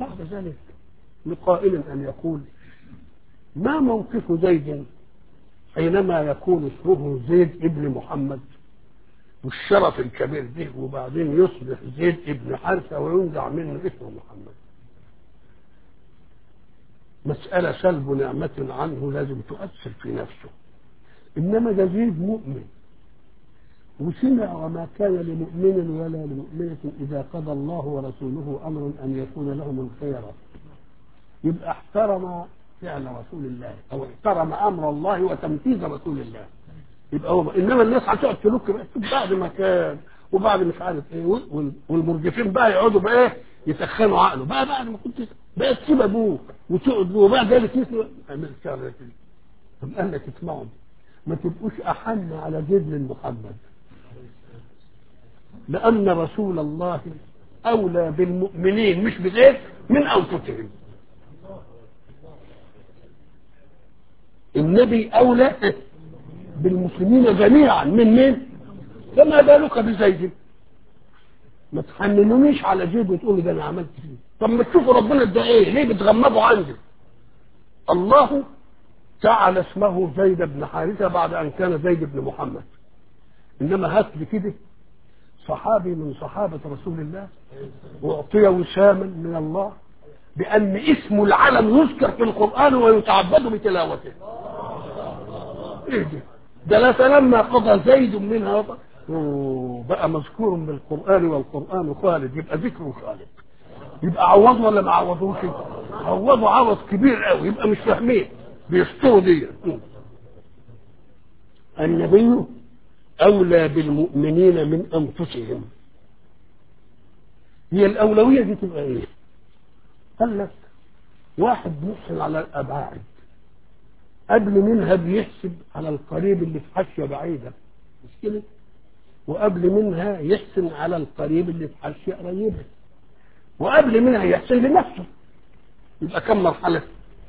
بعد ذلك لقائل أن يقول ما موقف زيد حينما يكون اسمه زيد ابن محمد والشرف الكبير ده وبعدين يصبح زيد ابن حارثة وينزع منه اسمه محمد مسألة سلب نعمة عنه لازم تؤثر في نفسه إنما ده زيد مؤمن وسمع وما كان لمؤمن ولا لمؤمنة إذا قضى الله ورسوله أمرا أن يكون لهم الخيرة يبقى احترم فعل رسول الله أو احترم أمر الله وتنفيذ رسول الله يبقى هو انما الناس هتقعد تلوك بقى بعد ما كان وبعد مش عارف ايه وال- والمرجفين بقى يقعدوا بقى ايه يسخنوا عقله بقى بعد ما كنت بقى تسيب ابوك وتقعد له وبعد ذلك يسمع اعمل كده كده طب قال لك اسمعوا ما تبقوش احن على جبل محمد لان رسول الله اولى بالمؤمنين مش بغير من انفسهم النبي اولى بالمسلمين جميعا من مين فما بالك بزيد ما تحننونيش على زيد وتقولوا ده انا عملت فيه طب ما تشوفوا ربنا ده ايه ليه بتغمضوا عندي الله جعل اسمه زيد بن حارثه بعد ان كان زيد بن محمد انما هات لي كده صحابي من صحابه رسول الله اعطي وساما من الله بان اسم العلم يذكر في القران ويتعبد بتلاوته ايه ده ده لا فلما قضى زيد منها وطن أوه، بقى مذكور بالقرآن والقرآن خالد يبقى ذكره خالد يبقى عوضوا ولا ما عوضوش عوضوا عوض كبير قوي يبقى مش فاهمين بيستروا دي النبي أولى بالمؤمنين من أنفسهم هي الأولوية دي تبقى إيه؟ قال لك واحد بيحسن على الأباعد قبل منها بيحسب على القريب اللي في حاشية بعيدة مش كده؟ وقبل منها يحسن على القريب اللي في حاشية قريبة وقبل منها يحسن لنفسه يبقى كم مرحلة؟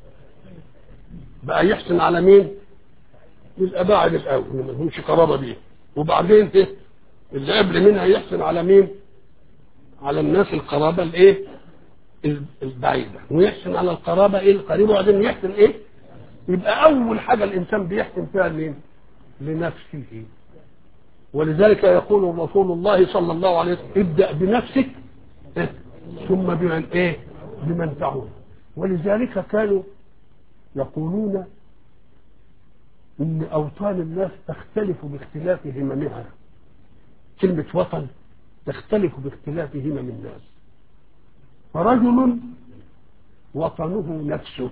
بقى يحسن على مين؟ للأباعد الأول اللي ما لهمش قرابة بيه وبعدين ايه؟ اللي قبل منها يحسن على مين؟ على الناس القرابة الايه؟ البعيدة ويحسن على القرابة ايه القريبة وبعدين يحسن ايه؟ يبقى أول حاجة الإنسان بيحسن فيها لمين؟ لنفسه ولذلك يقول رسول الله صلى الله عليه وسلم ابدأ بنفسك إيه؟ ثم بمن ايه؟ بمن تعود ولذلك كانوا يقولون ان اوطان الناس تختلف باختلاف هممها كلمة وطن تختلف باختلاف همم الناس فرجل وطنه نفسه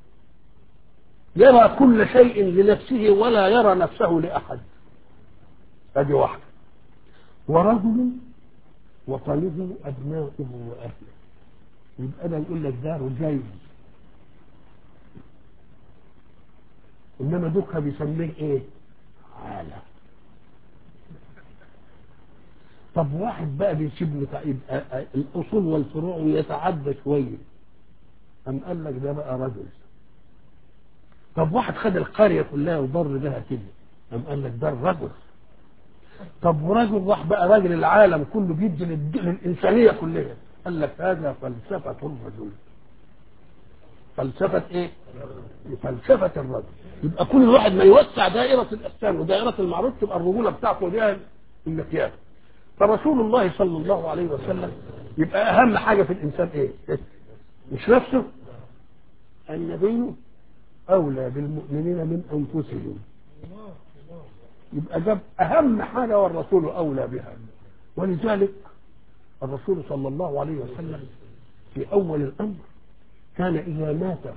يرى كل شيء لنفسه ولا يرى نفسه لأحد هذه واحدة ورجل وطنه أبناؤه وأهله يبقى أنا يقول لك دار جيد إنما دوكها بيسميه إيه؟ عالم طب واحد بقى بيسيب له يبقى الأصول والفروع ويتعدى شوية أم قال لك ده بقى رجل طب واحد خد القرية كلها وضر بها كده أم قال لك ده الرجل طب ورجل راح بقى راجل العالم كله بيدي للد- للإنسانية كلها قال لك هذا فلسفة الرجل فلسفة ايه؟ فلسفة الرجل يبقى كل واحد ما يوسع دائرة الإحسان ودائرة المعروف تبقى الرجولة بتاعته دي المقياس فرسول الله صلى الله عليه وسلم يبقى أهم حاجة في الإنسان إيه؟ مش نفسه النبي أولى بالمؤمنين من أنفسهم يبقى جاب أهم حاجة والرسول أولى بها ولذلك الرسول صلى الله عليه وسلم في أول الأمر كان إذا مات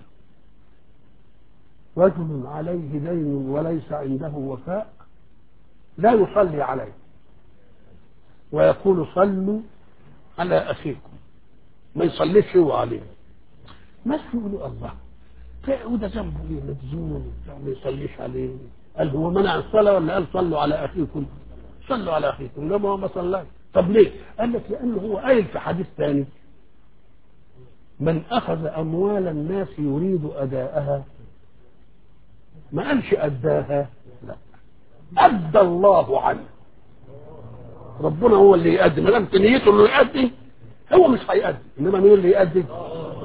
رجل عليه دين وليس عنده وفاء لا يصلي عليه ويقول صلوا على أخيكم ما يصليش هو عليه ما يقولوا الله وده ذنبه ايه مديون ما يصليش عليه قال هو منع الصلاه ولا قال صلوا على اخيكم صلوا على اخيكم لا ما هو ما صلاش طب ليه؟ قال لك لانه هو قايل في حديث ثاني من اخذ اموال الناس يريد اداءها ما قالش اداها لا ادى الله عنه ربنا هو اللي يؤدي ما دام نيته انه يؤدي هو مش هيؤدي انما مين اللي يؤدي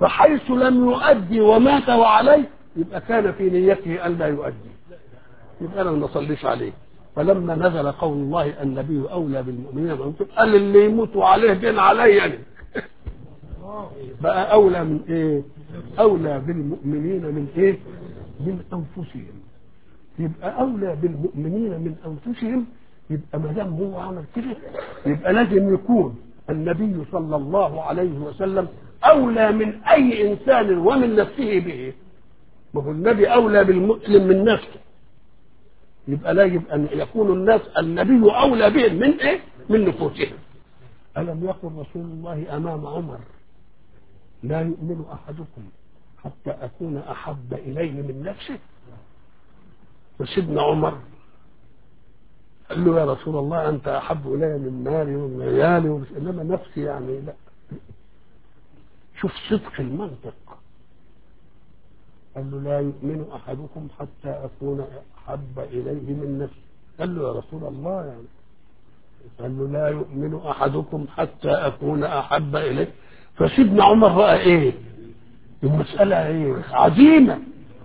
فحيث لم يؤدي ومات وعليه يبقى كان في نيته أن لا يؤدي يبقى أنا ما نصليش عليه فلما نزل قول الله النبي أولى بالمؤمنين من قال اللي يموتوا عليه بين علي أنا بقى أولى من إيه أولى بالمؤمنين من إيه من أنفسهم يبقى أولى بالمؤمنين من أنفسهم يبقى ما دام هو عمل كده يبقى لازم يكون النبي صلى الله عليه وسلم أولى من أي إنسان ومن نفسه به ما هو النبي أولى بالمسلم من نفسه يبقى لا يجب أن يكون الناس النبي أولى بهم من إيه؟ من نفوسهم ألم يقل رسول الله أمام عمر لا يؤمن أحدكم حتى أكون أحب إليه من نفسه وسيدنا عمر قال له يا رسول الله أنت أحب إلي من مالي ومن عيالي إنما نفسي يعني لا شوف صدق المنطق قال له لا يؤمن أحدكم حتى أكون أحب إليه من نفسه قال له يا رسول الله يعني قال له لا يؤمن أحدكم حتى أكون أحب إليه فسيدنا عمر رأى إيه المسألة إيه عظيمة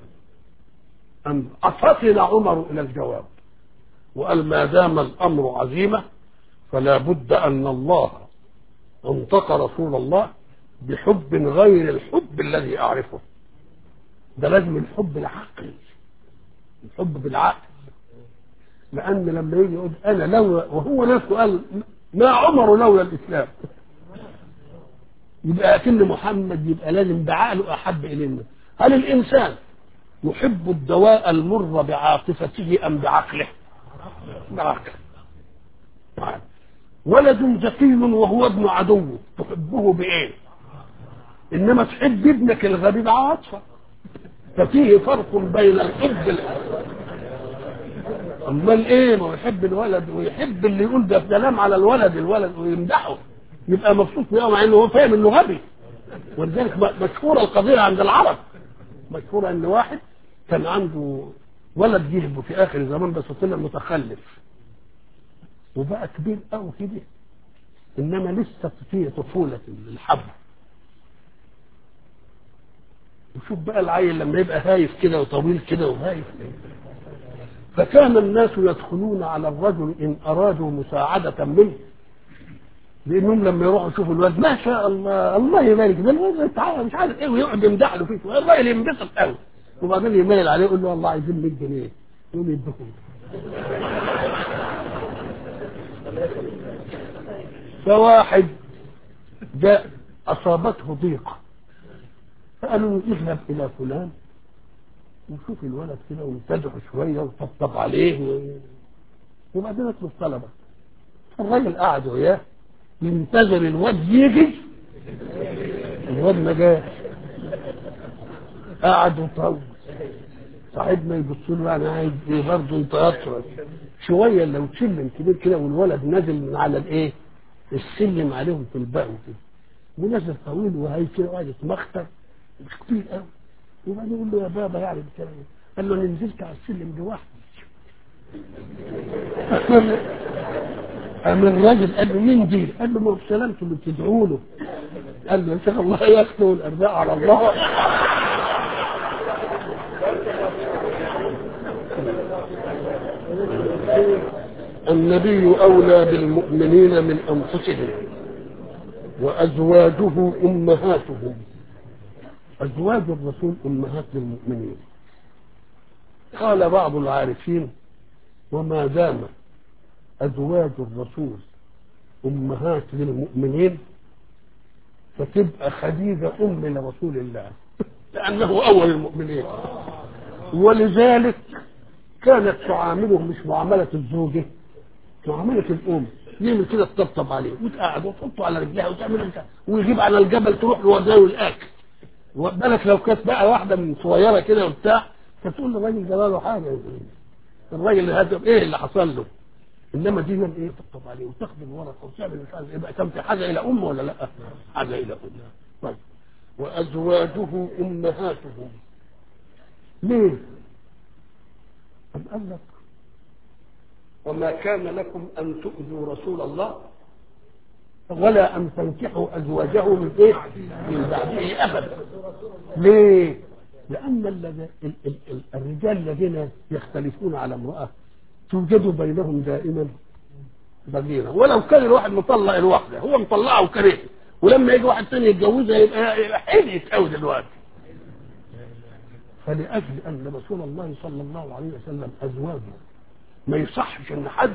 أن أفطن عمر إلى الجواب وقال ما دام الأمر عزيمة فلا بد أن الله انطق رسول الله بحب غير الحب الذي أعرفه ده لازم الحب العقلي الحب بالعقل لأن لما يجي يقول أنا لولا وهو نفسه قال ما عمر لولا الإسلام يبقى أكن محمد يبقى لازم بعقله أحب إلينا هل الإنسان يحب الدواء المر بعاطفته أم بعقله بعقله ولد ذكي وهو ابن عدو تحبه بإيه إنما تحب ابنك الغبي بعاطفة ففيه فرق بين الحب امال ايه ما هو يحب الولد ويحب اللي يقول ده كلام على الولد الولد ويمدحه يبقى مبسوط بيه مع انه هو فاهم انه غبي ولذلك مشهوره القضيه عند العرب مشهوره ان واحد كان عنده ولد جهبه في اخر الزمان بس طلع متخلف وبقى كبير قوي كده انما لسه في طفوله الحب وشوف بقى العيل لما يبقى هايف كده وطويل كده وهايف فكان الناس يدخلون على الرجل ان ارادوا مساعده منه لانهم لما يروحوا يشوفوا الواد ما شاء الله الله يبارك ده الواد تعالى مش عارف ايه ويقعد يمدح له فيه الراجل ينبسط قوي وبعدين يميل عليه يقول له والله عايزين 100 جنيه يقوم يديهم فواحد جاء اصابته ضيقه فقالوا له اذهب الى فلان وشوف الولد كده وتدعو شويه وطبطب عليه و... وبعدين اطلب طلبه الراجل قعد وياه ينتظر الواد يجي الواد ما جاش قعد وطول صاحبنا يبص له انا عايز ايه برضه انت اطول شويه لو تسلم كبير كده والولد نازل من على الايه السلم عليهم في الباء كده ونازل طويل وهي كده وقاعد يتمخطر مش كتير قوي وبعدين يقول له يا بابا يعني بكلام قال له انا نزلت على السلم لوحدي قام الراجل قال له مين دي؟ قال له ما سلامته اللي بتدعوا له قال له ان شاء الله ياخذوا الارزاق على الله النبي أولى بالمؤمنين من أنفسهم وأزواجه أمهاتهم أزواج الرسول أمهات للمؤمنين قال بعض العارفين وما دام أزواج الرسول أمهات للمؤمنين فتبقى خديجة أم لرسول الله لأنه أول المؤمنين ولذلك كانت تعامله مش معاملة الزوجة معاملة الأم يعمل كده تطبطب عليه وتقعد وتحطه على رجلها وتعمل كده ويجيب على الجبل تروح له وداه الأكل بالك لو كانت بقى واحدة من صغيرة كده وبتاع كانت تقول للراجل ده له حاجة الراجل هذا ايه اللي حصل له انما دي من ايه تطبطب عليه وتاخد الورقه وتعمل مش عارف يبقى كان في حاجه الى ام ولا لا؟ حاجه الى ام طيب وازواجه امهاتهم ليه؟ أم قال لك وما كان لكم أن تؤذوا رسول الله ولا ان تنكحوا ازواجه من ايه من بعده ابدا ليه لان الذي- ال- ال- ال- الرجال الذين يختلفون على امراه توجد بينهم دائما ضغينه ولو كان الواحد مطلق الواحده هو مطلقها وكرهها ولما يجي واحد ثاني يتجوزها يبقى يبقى حدث قوي دلوقتي فلأجل أن رسول الله صلى الله عليه وسلم أزواجه ما يصحش أن حد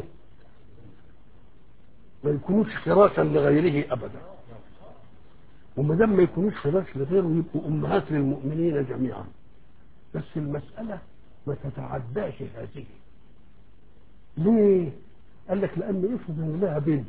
ما يكونوش فراشا لغيره أبدا وما دام ما يكونوش فراش لغيره يبقوا أمهات للمؤمنين جميعا بس المسألة ما تتعداش هذه ليه؟ قال لك لأن افرض إن لها بنت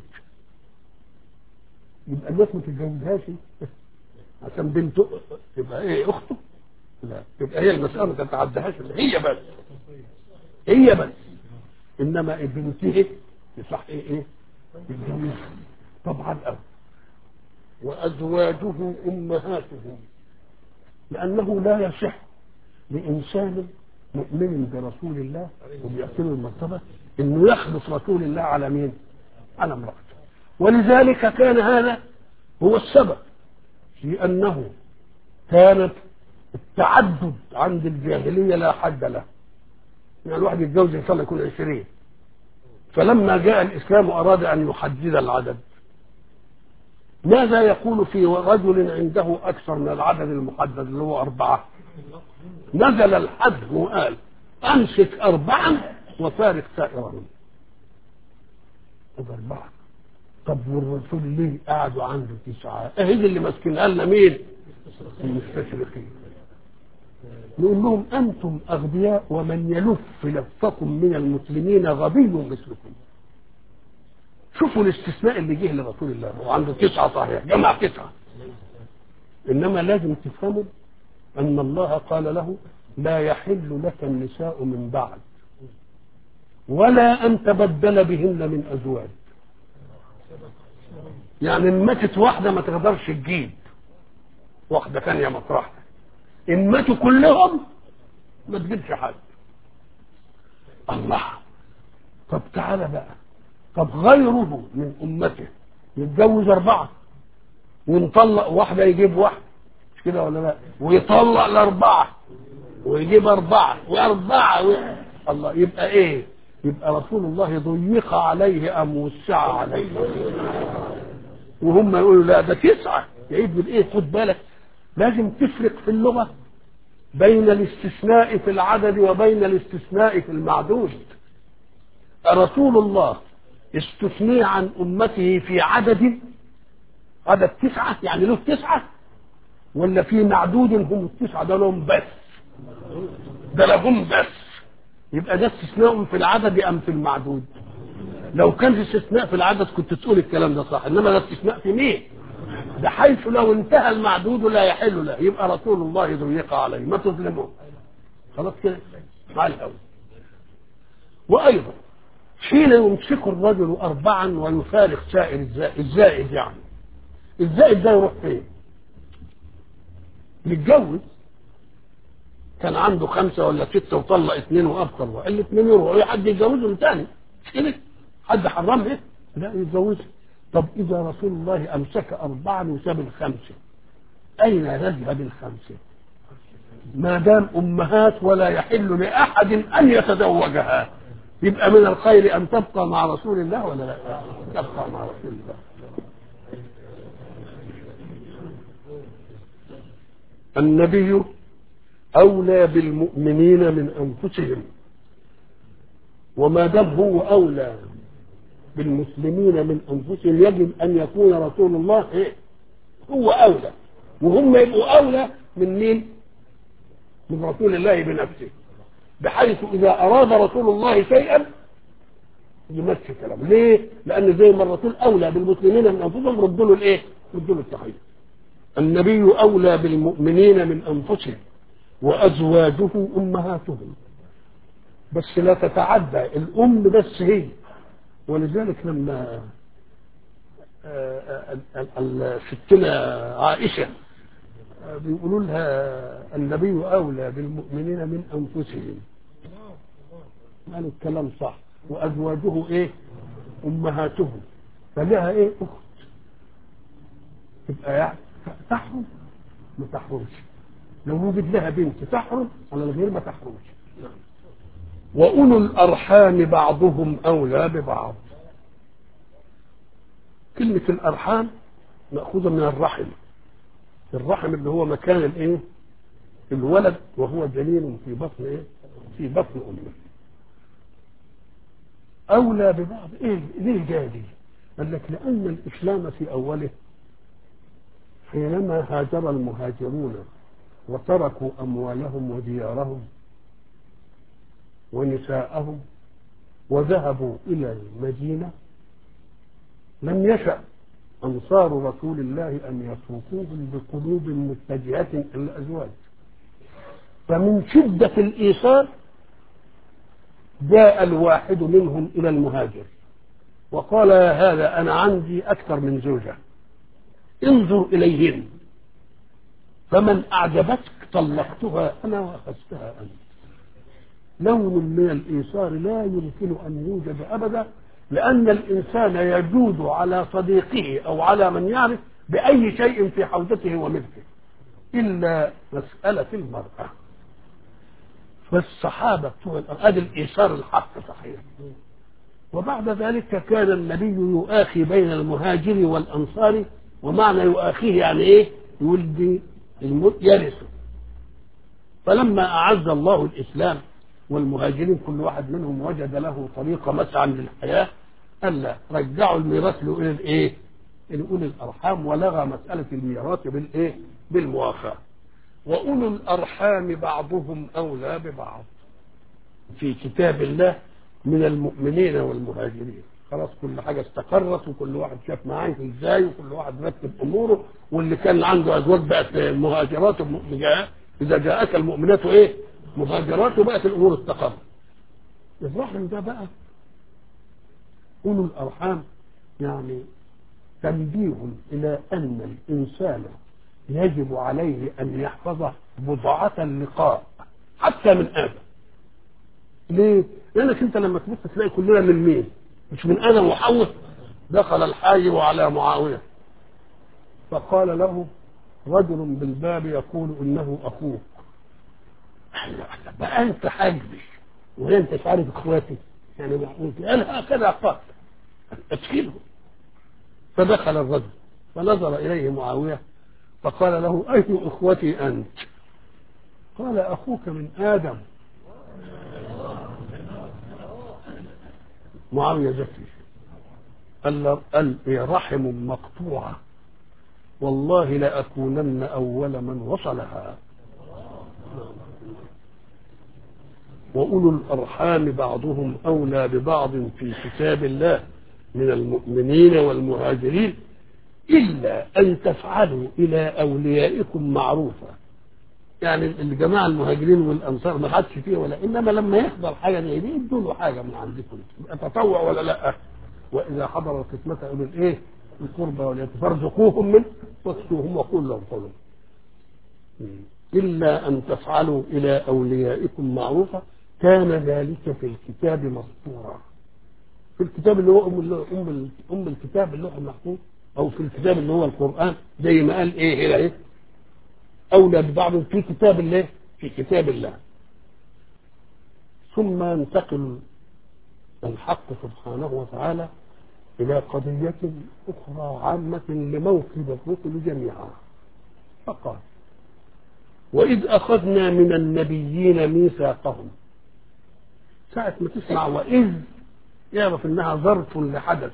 يبقى الناس ما تتجوزهاش عشان بنته تبقى ايه اخته لا يبقى هي المسألة ما تتعداهاش هي بس هي بس انما بنته يصح ايه ايه يتجوزها طبعا أو وازواجه امهاتهم لانه لا يصح لانسان مؤمن برسول الله وبيأكله المرتبة انه يخلص رسول الله على مين على امرأته ولذلك كان هذا هو السبب في انه كانت التعدد عند الجاهلية لا حد له يعني الواحد يتجوز ان شاء الله يكون عشرين فلما جاء الإسلام أراد أن يحدد العدد ماذا يقول في رجل عنده أكثر من العدد المحدد اللي هو أربعة نزل الحد وقال أمسك أربعا وفارق سائرهم هذا أربعة طب والرسول ليه قعدوا عنده تسعة ايه دي اللي ماسكينها لنا مين المستشرقين نقول لهم أنتم أغبياء ومن يلف لفكم من المسلمين غبي مثلكم شوفوا الاستثناء اللي جه لرسول الله هو عنده تسعة صحيح جمع تسعة إنما لازم تفهموا أن الله قال له لا يحل لك النساء من بعد ولا أن تبدل بهن من أزواج يعني إن ماتت واحدة ما تقدرش تجيب واحدة ثانية مطرحها إن ماتوا كلهم ما تجيبش حد الله طب تعالى بقى طب غيره من أمته يتجوز أربعة ونطلق واحدة يجيب واحدة مش كده ولا لا ويطلق الأربعة ويجيب أربعة وأربعة و... الله يبقى إيه يبقى رسول الله ضيق عليه أم وسع عليه وهم يقولوا لا ده تسعة يعيد من إيه خد بالك لازم تفرق في اللغة بين الاستثناء في العدد وبين الاستثناء في المعدود رسول الله استثني عن أمته في عدد عدد تسعة يعني له تسعة ولا في معدود هم التسعة ده لهم بس ده لهم بس يبقى ده استثناء في العدد أم في المعدود لو كان في استثناء في العدد كنت تقول الكلام ده صح إنما ده استثناء في مين بحيث لو انتهى المعدود لا يحل له يبقى رسول الله ضيق عليه ما تظلموه خلاص كده مع الأول وأيضا حين يمسك الرجل أربعا ويفارق سائر الزائد, الزائد يعني الزائد ده يروح فين؟ يتجوز كان عنده خمسة ولا ستة وطلق اثنين وأبطل واحد الاثنين يروحوا حد يتجوزهم تاني مش كده؟ حد حرمها؟ لا يتجوزها طب إذا رسول الله أمسك أربعا وساب الخمسة أين يذهب الخمسة؟ ما دام أمهات ولا يحل لأحد أن يتزوجها يبقى من الخير أن تبقى مع رسول الله ولا لا؟ تبقى مع رسول الله النبي أولى بالمؤمنين من أنفسهم وما دام هو أولى بالمسلمين من أنفسهم يجب أن يكون رسول الله إيه؟ هو أولى وهم يبقوا أولى من مين؟ من رسول الله بنفسه بحيث إذا أراد رسول الله شيئا يمشي كلامه ليه؟ لأن زي ما الرسول أولى بالمسلمين من أنفسهم ردوا له الإيه؟ ردوا له التحية النبي أولى بالمؤمنين من أنفسهم وأزواجه أمهاتهم بس لا تتعدى الأم بس هي ولذلك لما ستنا عائشة بيقولوا لها النبي أولى بالمؤمنين من أنفسهم قالوا الكلام صح وأزواجه إيه أمهاتهم فلها إيه أخت تبقى يعني تحرم ما تحرمش لو وجد لها بنت تحرم على الغير ما تحرمش وأولو الأرحام بعضهم أولى ببعض كلمة الأرحام مأخوذة من الرحم الرحم اللي هو مكان الايه الولد وهو جنين في بطن ايه في بطن امه اولى ببعض ايه ليه جاي دي قال لك لان الاسلام في اوله حينما هاجر المهاجرون وتركوا اموالهم وديارهم ونساءهم وذهبوا الى المدينه لم يشأ أنصار رسول الله أن يتركوهم بقلوب متجهة إلى الأزواج فمن شدة الإيثار جاء الواحد منهم إلى المهاجر وقال يا هذا أنا عندي أكثر من زوجة انظر إليهن فمن أعجبتك طلقتها أنا وأخذتها أنت لون من الإيثار لا يمكن أن يوجد أبدا لأن الإنسان يجود على صديقه أو على من يعرف بأي شيء في حوزته وملكه إلا مسألة المرأة فالصحابة هذا الإيثار الحق صحيح وبعد ذلك كان النبي يؤاخي بين المهاجر والأنصار ومعنى يؤاخيه يعني إيه يولد يرثه فلما أعز الله الإسلام والمهاجرين كل واحد منهم وجد له طريقة مسعى للحياة قال لا رجعوا الميراث لأولي الإيه؟ لأولي الأرحام ولغى مسألة الميراث بالإيه؟ بالموافاة وأولو الأرحام بعضهم أولى ببعض في كتاب الله من المؤمنين والمهاجرين خلاص كل حاجة استقرت وكل واحد شاف معاه ازاي وكل واحد رتب اموره واللي كان عنده ازواج بقت مهاجرات اذا جاءك المؤمنات ايه مهاجرات وبقت الامور استقرت الرحم ده بقى اولو الارحام يعني تنبيه الى ان الانسان يجب عليه ان يحفظ بضعة اللقاء حتى من ادم ليه؟ لانك انت لما تبص تلاقي كلنا من مين؟ مش من ادم وحواء دخل الحي وعلى معاويه فقال له رجل بالباب يقول انه اخوك بقى انت حاجبي وهي انت مش عارف اخواتي يعني انا هكذا قال ادخله فدخل الرجل فنظر اليه معاويه فقال له اي اخوتي انت قال اخوك من ادم معاويه ذكي قال قال رحم مقطوعه والله لاكونن اول من وصلها وأولو الأرحام بعضهم أولى ببعض في كتاب الله من المؤمنين والمهاجرين إلا أن تفعلوا إلى أوليائكم معروفا يعني الجماعة المهاجرين والأنصار ما حدش فيه ولا إنما لما يحضر حاجة زي دي ادوا له حاجة من عندكم يبقى تطوع ولا لا وإذا حضر القسمة أولي الإيه القربى واليتيم فارزقوهم منه واكسوهم وقول لهم قولوا إلا أن تفعلوا إلى أوليائكم معروفا كان ذلك في الكتاب مسطورا في الكتاب اللي هو أم أم أم الكتاب اللوح المحفوظ أو في الكتاب اللي هو القرآن زي ما قال إيه هنا إيه أولى ببعض في كتاب الله في كتاب الله ثم ينتقل الحق سبحانه وتعالى إلى قضية أخرى عامة لموكب الرسل جميعا فقال وإذ أخذنا من النبيين ميثاقهم ساعة ما تسمع وإذ يعرف إنها ظرف لحدث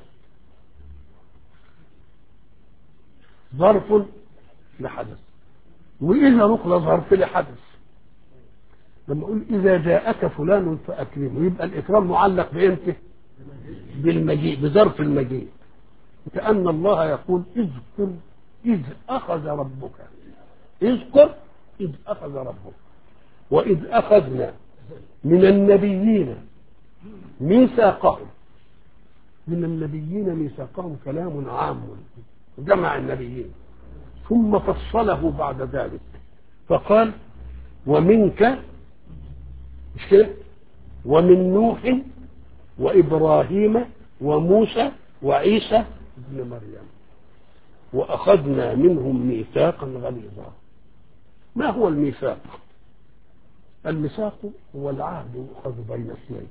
ظرف لحدث وإذا نقل ظرف لحدث لما أقول إذا جاءك فلان فأكرمه يبقى الإكرام معلق بإمتى؟ بالمجيء بظرف المجيء كأن الله يقول اذكر إذ أخذ ربك اذكر إذ أخذ ربك وإذ أخذنا من النبيين ميثاقهم من النبيين ميثاقهم كلام عام جمع النبيين ثم فصله بعد ذلك فقال ومنك مش كده ومن نوح وإبراهيم وموسى وعيسى ابن مريم وأخذنا منهم ميثاقا غليظا ما هو الميثاق الميثاق هو العهد يؤخذ بين اثنين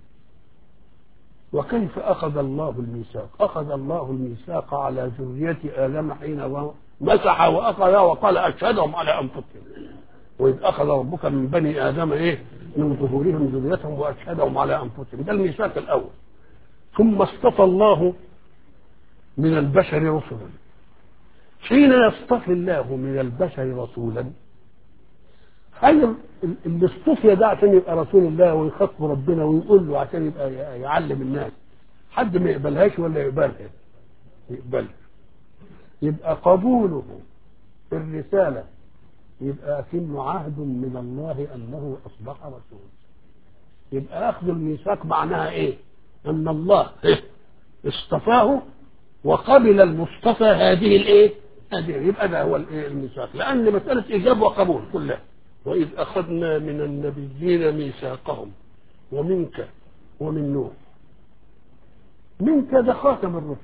وكيف أخذ الله الميثاق أخذ الله الميثاق على ذرية آدم حين مسح وأخذ وقال أشهدهم على أنفسهم وإذ أخذ ربك من بني آدم إيه من ظهورهم ذريتهم وأشهدهم على أنفسهم ده الميثاق الأول ثم اصطفى الله من البشر رسلا حين يصطفي الله من البشر رسولا هل اللي اصطفي ده عشان يبقى رسول الله ويخاطب ربنا ويقول له عشان يبقى يعلم الناس حد ما يقبلهاش ولا يقبلها يقبلها يبقى قبوله الرسالة يبقى كأنه عهد من الله أنه أصبح رسول يبقى أخذ الميثاق معناها إيه أن الله اصطفاه وقبل المصطفى هذه الإيه هذه يبقى ده هو الإيه الميثاق لأن مسألة إيجاب وقبول كلها وإذ أخذنا من النبيين ميثاقهم ومنك ومن نوح منك ده خاتم الرسل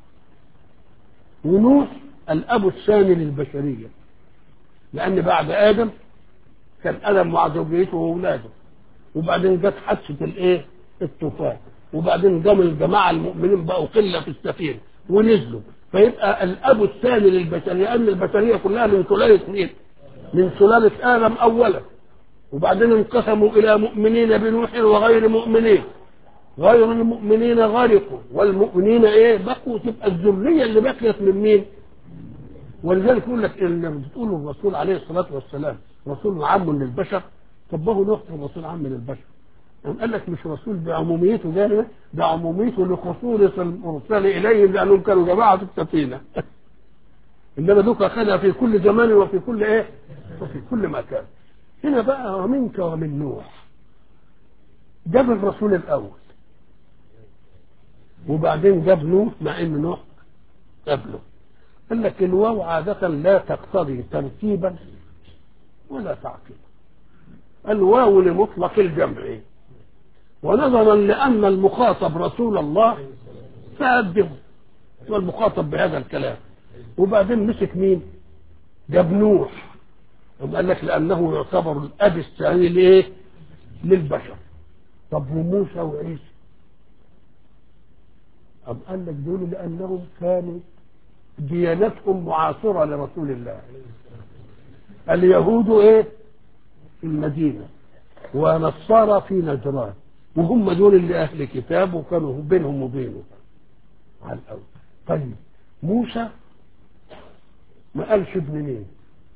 ونوح الأب الثاني للبشرية لأن بعد آدم كان آدم مع زوجيته وأولاده وبعدين جت حادثة الإيه؟ الطوفان وبعدين قام الجماعة المؤمنين بقوا قلة في السفينة ونزلوا فيبقى الأب الثاني للبشرية لأن البشرية كلها من سلالة مين؟ من سلالة آدم أولا وبعدين انقسموا إلى مؤمنين بنوح وغير مؤمنين غير المؤمنين غرقوا والمؤمنين ايه بقوا تبقى الذرية اللي بقيت من مين ولذلك يقول لك ان بتقول الرسول عليه الصلاة والسلام رسول عام للبشر طب هو نوح الرسول عام للبشر يعني قال لك مش رسول بعموميته ده ده عموميته لخصوص المرسل اليهم لانهم كانوا جماعه في السفينه انما دوك اخذها في كل زمان وفي كل ايه وفي كل مكان هنا بقى ومنك ومن نوح جاب الرسول الاول وبعدين جاب نوح مع ان نوح قبله قال لك الواو عادة لا تقتضي ترتيبا ولا تعقيبا الواو لمطلق الجمع ونظرا لأن المخاطب رسول الله فأدبه والمخاطب بهذا الكلام وبعدين مسك مين جاب نوح قال لك لأنه يعتبر الأب الثاني لإيه للبشر طب وموسى وعيسى أم قال لك دول لأنهم كانوا ديانتهم معاصرة لرسول الله اليهود ايه في المدينة ونصارى في نجران وهم دول اللي أهل كتاب وكانوا بينهم وبينه على الأول طيب موسى ما قالش ابن مين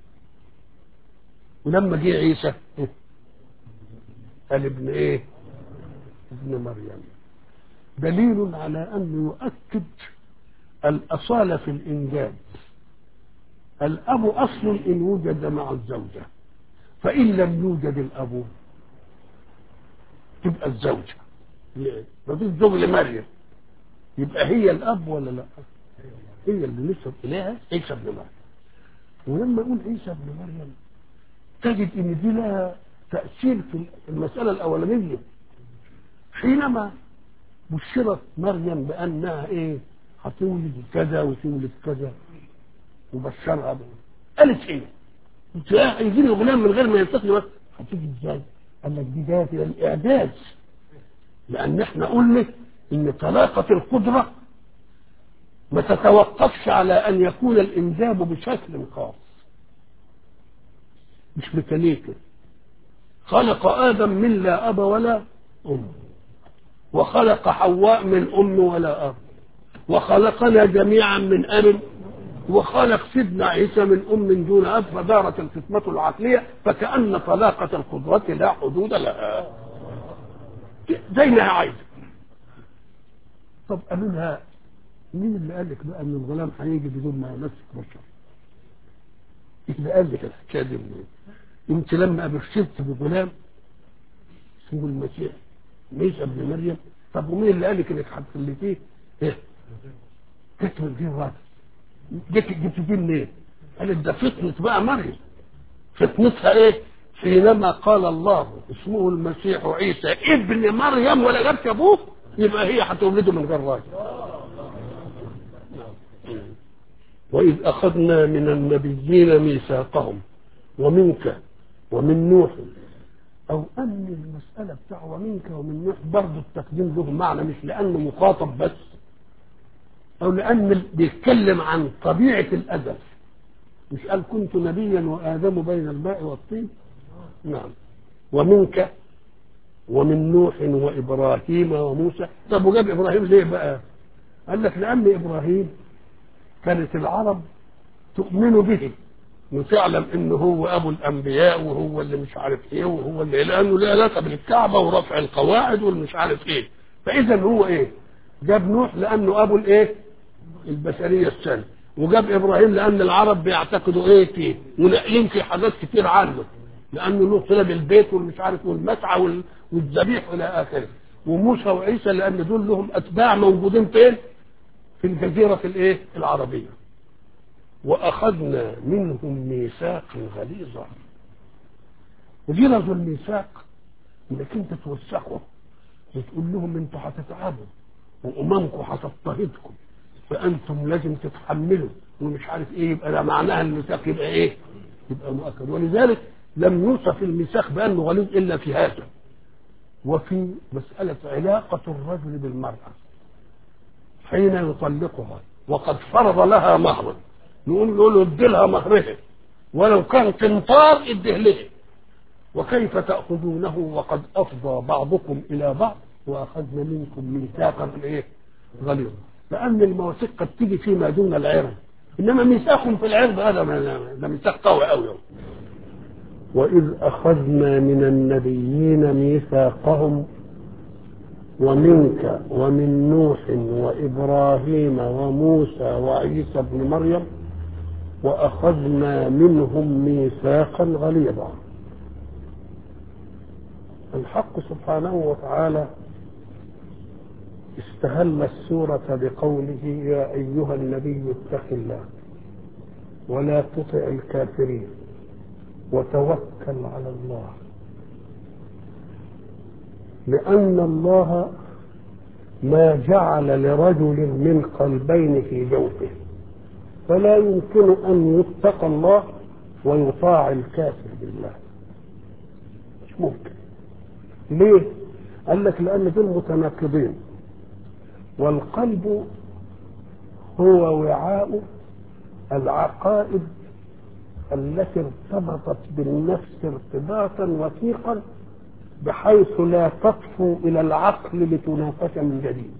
ولما جه عيسى قال ابن ايه ابن مريم دليل على أنه يؤكد الأصالة في الإنجاب الأب أصل إن وجد مع الزوجة فإن لم يوجد الأب تبقى الزوجة مفيش زوج لمريم يبقى هي الأب ولا لا؟ هي اللي نسب إليها عيسى ابن مريم ولما يقول عيسى ابن مريم تجد إن دي لها تأثير في المسألة الأولانية حينما بشرت مريم بأنها إيه هتولد كذا وتولد كذا وبشرها بيه. قالت ايه؟ قلت اه يجي لي غلام من غير ما يلتقي بس هتيجي ازاي؟ قال لك دي جايه الى الاعداد لان احنا قلنا ان طلاقه القدره ما تتوقفش على ان يكون الانجاب بشكل خاص مش ميكانيكي خلق ادم من لا اب ولا ام وخلق حواء من ام ولا اب وخلقنا جميعا من اب وخلق سيدنا عيسى من ام دون اب فدارت الفتنه العقليه فكان طلاقه القدره لا حدود لها زي ما هي عايزه طب قالوا لها مين اللي قال لك بقى ان الغلام هيجي بدون ما يمسك بشر؟ اللي قال لك الحكايه دي منين؟ انت لما ابشرت بغلام اسمه المسيح عيسى ابن مريم طب ومين اللي قال لك انك هتخليتيه؟ ايه؟ تكمل فيه الراجل جبت جبت دي منين؟ قالت ده فتنة بقى مريم فتنتها ايه؟ حينما قال الله اسمه المسيح عيسى ابن مريم ولا جابش ابوه يبقى هي هتولده من غير راجل وإذ أخذنا من النبيين ميثاقهم ومنك ومن نوح أو أن المسألة بتاع ومنك ومن نوح برضه التقديم له معنى مش لأنه مخاطب بس أو لأن بيتكلم عن طبيعة الأدب مش قال كنت نبيا وآدم بين الماء والطين نعم ومنك ومن نوح وإبراهيم وموسى طب وجاب إبراهيم ليه بقى قال لك لأن إبراهيم كانت العرب تؤمن به وتعلم انه هو ابو الانبياء وهو اللي مش عارف ايه وهو اللي لانه له علاقه بالكعبه ورفع القواعد والمش عارف ايه فاذا هو ايه جاب نوح لانه ابو الايه البشريه الثانيه وجاب ابراهيم لان العرب بيعتقدوا ايه فيه وناقلين في حاجات كتير عنه لانه له صله بالبيت والمش عارف والمسعى وال- والذبيح الى اخره وموسى وعيسى لان دول لهم اتباع موجودين فين؟ في الجزيره الايه؟ العربيه واخذنا منهم ميثاقا غليظا غلظ الميثاق انك انت توسخه وتقول لهم انتوا هتتعبوا واممكم هتضطهدكم فانتم لازم تتحملوا ومش عارف ايه يبقى ده معناها الميثاق يبقى ايه؟ يبقى مؤكد ولذلك لم يوصف الميثاق بانه غليظ الا في هذا وفي مساله علاقه الرجل بالمراه حين يطلقها وقد فرض لها مهرا نقول نقول له ادي لها مهرها ولو كان قنطار اديه لها وكيف تأخذونه وقد أفضى بعضكم إلى بعض وأخذنا منكم ميثاقا إيه؟ غليظا لأن المواثيق قد تيجي فيما دون العرض إنما ميثاق في العرض هذا ما- ده ميثاق قوي أوي وإذ أخذنا من النبيين ميثاقهم ومنك ومن نوح وإبراهيم وموسى وعيسى ابن مريم وأخذنا منهم ميثاقا غليظا الحق سبحانه وتعالى استهل السورة بقوله يا أيها النبي اتق الله ولا تطع الكافرين وتوكل على الله لأن الله ما جعل لرجل من قلبين في جوفه فلا يمكن أن يتقى الله ويطاع الكافر بالله مش ممكن ليه؟ قال لك لأن دول متناقضين والقلب هو وعاء العقائد التي ارتبطت بالنفس ارتباطا وثيقا بحيث لا تطفو الى العقل لتناقش من جديد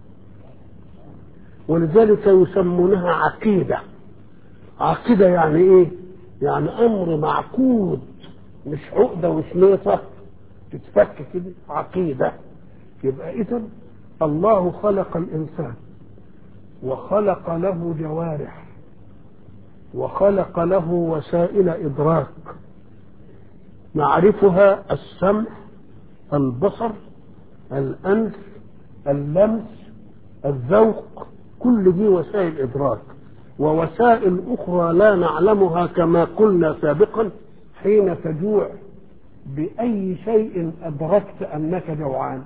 ولذلك يسمونها عقيده عقيده يعني ايه يعني امر معقود مش عقده وشنيطه تتفك كده عقيده يبقى اذا الله خلق الانسان وخلق له جوارح وخلق له وسائل ادراك نعرفها السمع البصر الانف اللمس الذوق كل دي وسائل ادراك ووسائل اخرى لا نعلمها كما قلنا سابقا حين تجوع باي شيء ادركت انك جوعان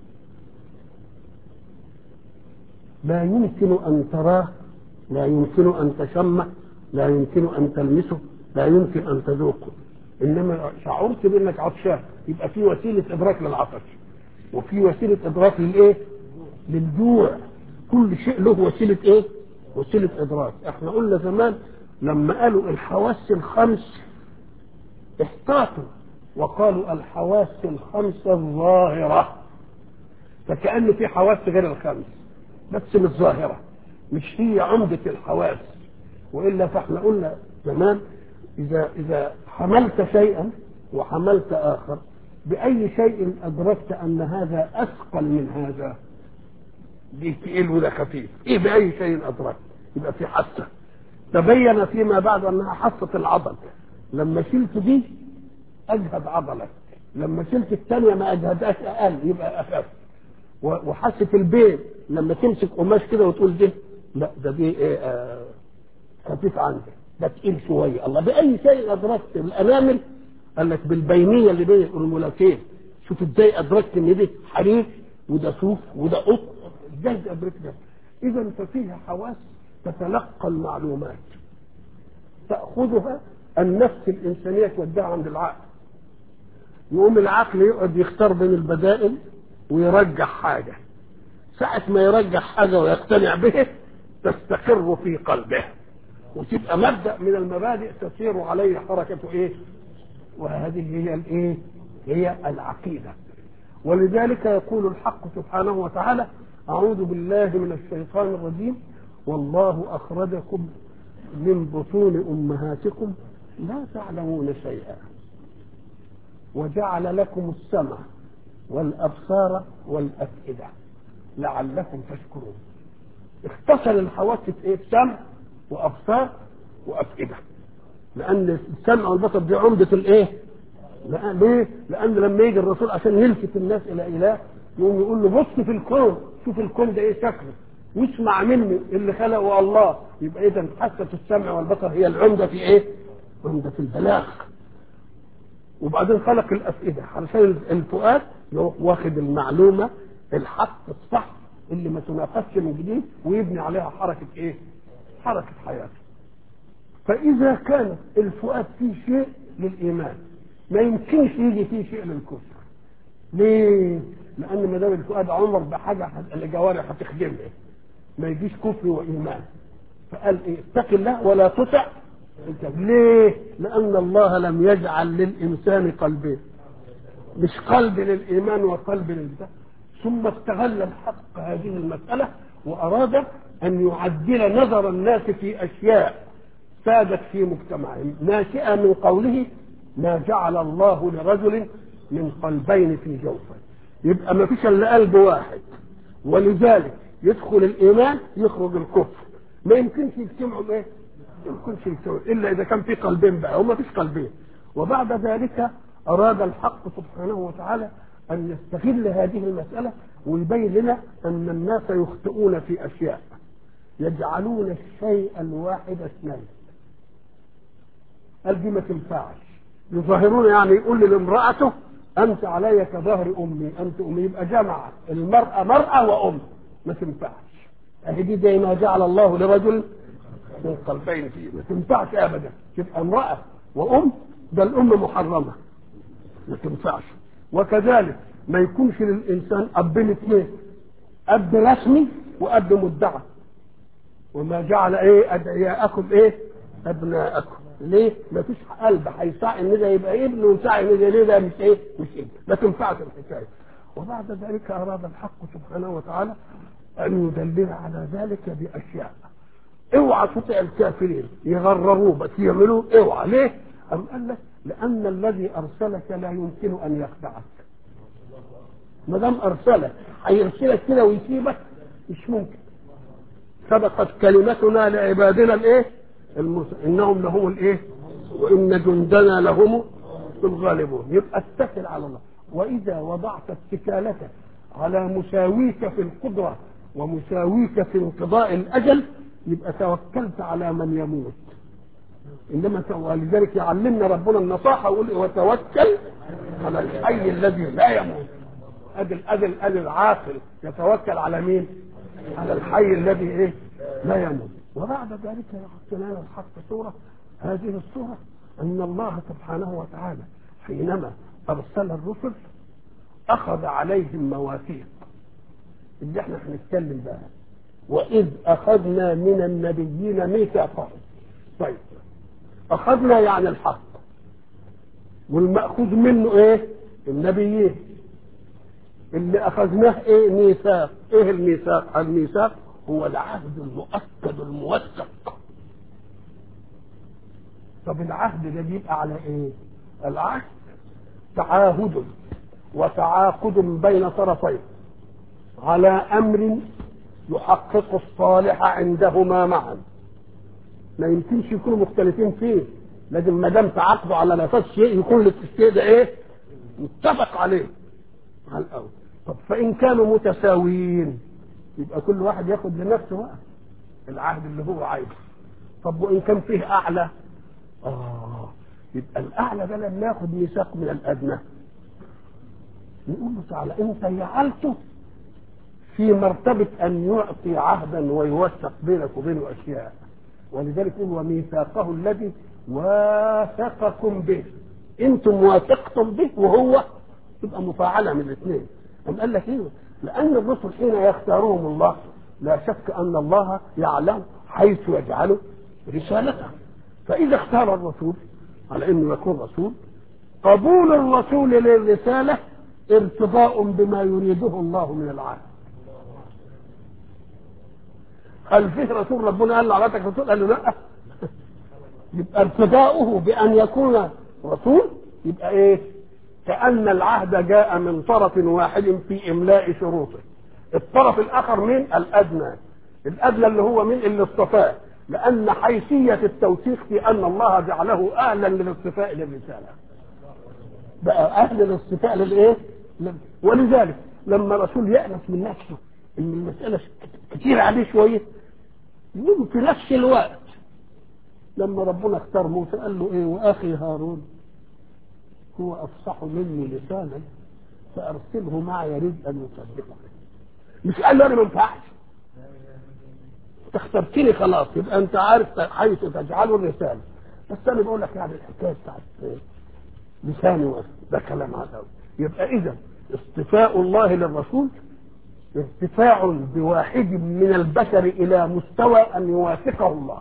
لا يمكن ان تراه لا يمكن ان تشمه لا يمكن ان تلمسه لا يمكن ان تذوقه انما شعرت بانك عطشان يبقى في وسيله ادراك للعطش وفي وسيله ادراك للايه للجوع كل شيء له وسيله ايه وسيله ادراك احنا قلنا زمان لما قالوا الحواس الخمس احتاطوا وقالوا الحواس الخمس الظاهره فكأن في حواس غير الخمس بس مش ظاهره مش هي عمده الحواس والا فاحنا قلنا زمان اذا اذا حملت شيئا وحملت اخر باي شيء ادركت ان هذا اثقل من هذا دي تقيل وده خفيف ايه باي شيء ادركت يبقى في حاسه تبين فيما بعد انها حاسه العضل لما شلت دي اجهد عضلك لما شلت الثانيه ما اجهدهاش اقل يبقى اخف وحاسه البين لما تمسك قماش كده وتقول ده لا ده دي ايه آه خفيف عندك ده تقيل شويه الله باي شيء ادركت الانامل قال لك بالبينيه اللي بين الملاكين شوف ازاي ادركت ان دي حرير وده صوف وده قط ازاي ادركت ده اذا ففيها حواس تتلقى المعلومات تأخذها النفس الإنسانية توديها عند العقل يقوم العقل يقعد يختار بين البدائل ويرجح حاجة ساعة ما يرجح حاجة ويقتنع به تستقر في قلبه وتبقى مبدأ من المبادئ تسير عليه حركة ايه وهذه هي الايه هي العقيدة ولذلك يقول الحق سبحانه وتعالى أعوذ بالله من الشيطان الرجيم والله أخرجكم من بطون أمهاتكم لا تعلمون شيئا وجعل لكم السمع والأبصار والأفئدة لعلكم تشكرون اختصر الحواس في ايه سمع وأبصار وأفئدة لأن السمع والبصر دي عمدة الايه لأن ليه؟ لأن لما يجي الرسول عشان يلفت الناس إلى إله يقوم يقول له بص في الكون شوف الكون ده إيه شكله واسمع مني اللي خلقه الله يبقى إذا حاسة السمع والبصر هي العمدة في إيه؟ عمدة في البلاغ وبعدين خلق الأفئدة علشان الفؤاد يروح واخد المعلومة الحق الصح اللي ما تناقشش من جديد ويبني عليها حركة إيه؟ حركة حياته فإذا كان الفؤاد فيه شيء للإيمان ما يمكنش يجي فيه شيء للكفر ليه؟ لأن ما دام الفؤاد عمر بحاجة الجوارح هتخدمه ما يجيش كفر وإيمان فقال إيه؟ اتق الله ولا تطع ليه؟ لأن الله لم يجعل للإنسان قلبين مش قلب للإيمان وقلب للبتاع ثم استغل الحق هذه المسألة وأراد أن يعدل نظر الناس في أشياء سادت في مجتمعهم ناشئة من قوله ما جعل الله لرجل من قلبين في جوفه يبقى ما فيش الا قلب واحد ولذلك يدخل الايمان يخرج الكفر ما يمكنش يجتمعوا ايه؟ ما يمكنش يجتمعوا الا اذا كان في قلبين بقى وما فيش قلبين وبعد ذلك اراد الحق سبحانه وتعالى ان يستغل هذه المساله ويبين لنا ان الناس يخطئون في اشياء يجعلون الشيء الواحد اثنين قال دي ما تنفعش يظاهرون يعني يقول لامرأته أنت علي كظهر أمي أنت أمي يبقى جمع المرأة مرأة وأم ما تنفعش أهي دي زي ما جعل الله لرجل من قلبين فيه ما تنفعش أبدا تبقى امرأة وأم ده الأم محرمة ما تنفعش وكذلك ما يكونش للإنسان أبين اثنين أب رسمي وأب مدعى وما جعل إيه أدعياءكم إيه أبناءكم ليه؟ ما فيش قلب هيسعى ان ده يبقى ابن ويسعى ان ده ليه ده مش ايه؟ مش ابن، ما تنفعش الحكايه. وبعد ذلك اراد الحق سبحانه وتعالى ان يدلل على ذلك باشياء. اوعى تطع الكافرين يغرروه بس يعملوه اوعى ليه؟ أم قال لك لأن الذي أرسلك لا يمكن أن يخدعك. ما دام أرسلك هيرسلك كده ويسيبك مش ممكن. سبقت كلمتنا لعبادنا الايه؟ المس... انهم لهم الايه وان جندنا لهم الغالبون يبقى اتكل على الله واذا وضعت اتكالك على مساويك في القدره ومساويك في انقضاء الاجل يبقى توكلت على من يموت انما ولذلك يعلمنا ربنا النصاحه ويقول وتوكل على الحي الذي لا يموت ادي ادي ادي العاقل يتوكل على مين؟ على الحي الذي ايه؟ لا يموت وبعد ذلك يحط لنا الحق سورة هذه السورة أن الله سبحانه وتعالى حينما أرسل الرسل أخذ عليهم مواثيق اللي احنا هنتكلم بقى وإذ أخذنا من النبيين ميثاقهم طيب أخذنا يعني الحق والمأخوذ منه إيه؟ النبيين اللي أخذناه إيه؟ ميثاق إيه الميثاق؟ الميثاق هو العهد المؤكد الموثق طب العهد ده بيبقى على ايه العهد تعاهد وتعاقد بين طرفين على امر يحقق الصالح عندهما معا ما يمكنش يكونوا مختلفين فيه لازم ما دام تعاقدوا على نفس شيء يكون الشيء ده ايه متفق عليه على الاول طب فان كانوا متساويين يبقى كل واحد ياخد لنفسه بقى العهد اللي هو عايزه طب وان كان فيه اعلى اه يبقى الاعلى ده لما ياخد ميثاق من الادنى نقول له تعالى انت جعلته في مرتبة أن يعطي عهدا ويوثق بينك وبينه أشياء ولذلك يقول وميثاقه الذي واثقكم به انتم واثقتم به وهو تبقى مفاعله من الاثنين قام قال لك ايه لان الرسل حين يختارهم الله لا شك ان الله يعلم حيث يجعل رسالته فاذا اختار الرسول على انه يكون رسول قبول الرسول للرساله ارتضاء بما يريده الله من العالم هل فيه رسول ربنا قال له عرفتك رسول قال له لا يبقى ارتضاؤه بان يكون رسول يبقى ايه كأن العهد جاء من طرف واحد في إملاء شروطه الطرف الآخر من الأدنى الأدنى اللي هو من اللي اصطفاه لأن حيثية التوثيق في أن الله جعله أهلا للاصطفاء للرسالة بقى أهل الاصطفاء للإيه؟ ولذلك لما رسول يأنس من نفسه إن المسألة كتير عليه شوية يقوم في نفس الوقت لما ربنا اختار موسى قال له ايه واخي هارون هو افصح مني لسانا فارسله معي يريد ان يصدقني مش قال له انا ما ينفعش انت اخترتني خلاص يبقى انت عارف حيث تجعله الرساله بس انا بقول لك يعني الحكايه بتاعت لساني واسف ده كلام عدوي يبقى اذا اصطفاء الله للرسول ارتفاع بواحد من البشر الى مستوى ان يوافقه الله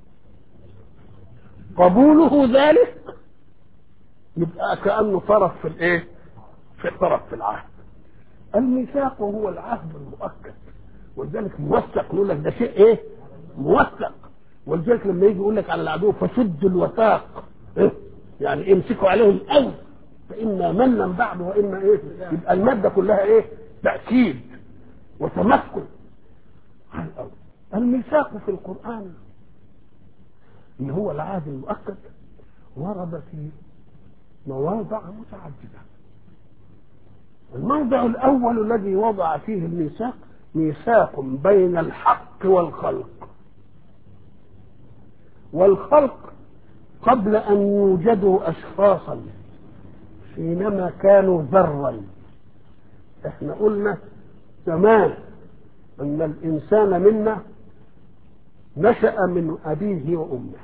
قبوله ذلك يبقى كأنه طرف في الايه في طرف في العهد الميثاق هو العهد المؤكد ولذلك موثق يقول لك ده شيء ايه موثق ولذلك لما يجي يقول لك على العدو فشدوا الوثاق إيه؟ يعني امسكوا عليهم قوي فإما منا بعد وإما إيه يبقى المادة كلها إيه تأكيد وتمكن على الأول الميثاق في القرآن اللي هو العهد المؤكد ورد في مواضع متعددة الموضع الأول الذي وضع فيه الميثاق ميثاق بين الحق والخلق والخلق قبل أن يوجدوا أشخاصا حينما كانوا ذرا احنا قلنا زمان أن الإنسان منا نشأ من أبيه وأمه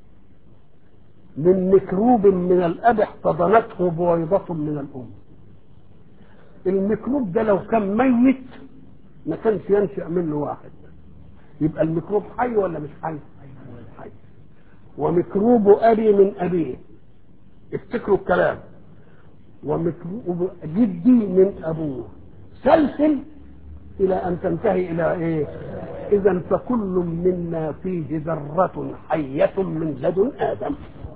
من ميكروب من الأب احتضنته بويضة من الأم الميكروب ده لو كان ميت ما كانش ينشأ منه واحد يبقى الميكروب حي ولا مش حي؟ حي وميكروب أبي من أبيه افتكروا الكلام وميكروب جدي من أبوه سلسل إلى أن تنتهي إلى إيه؟ إذا فكل منا فيه ذرة حية من لدن آدم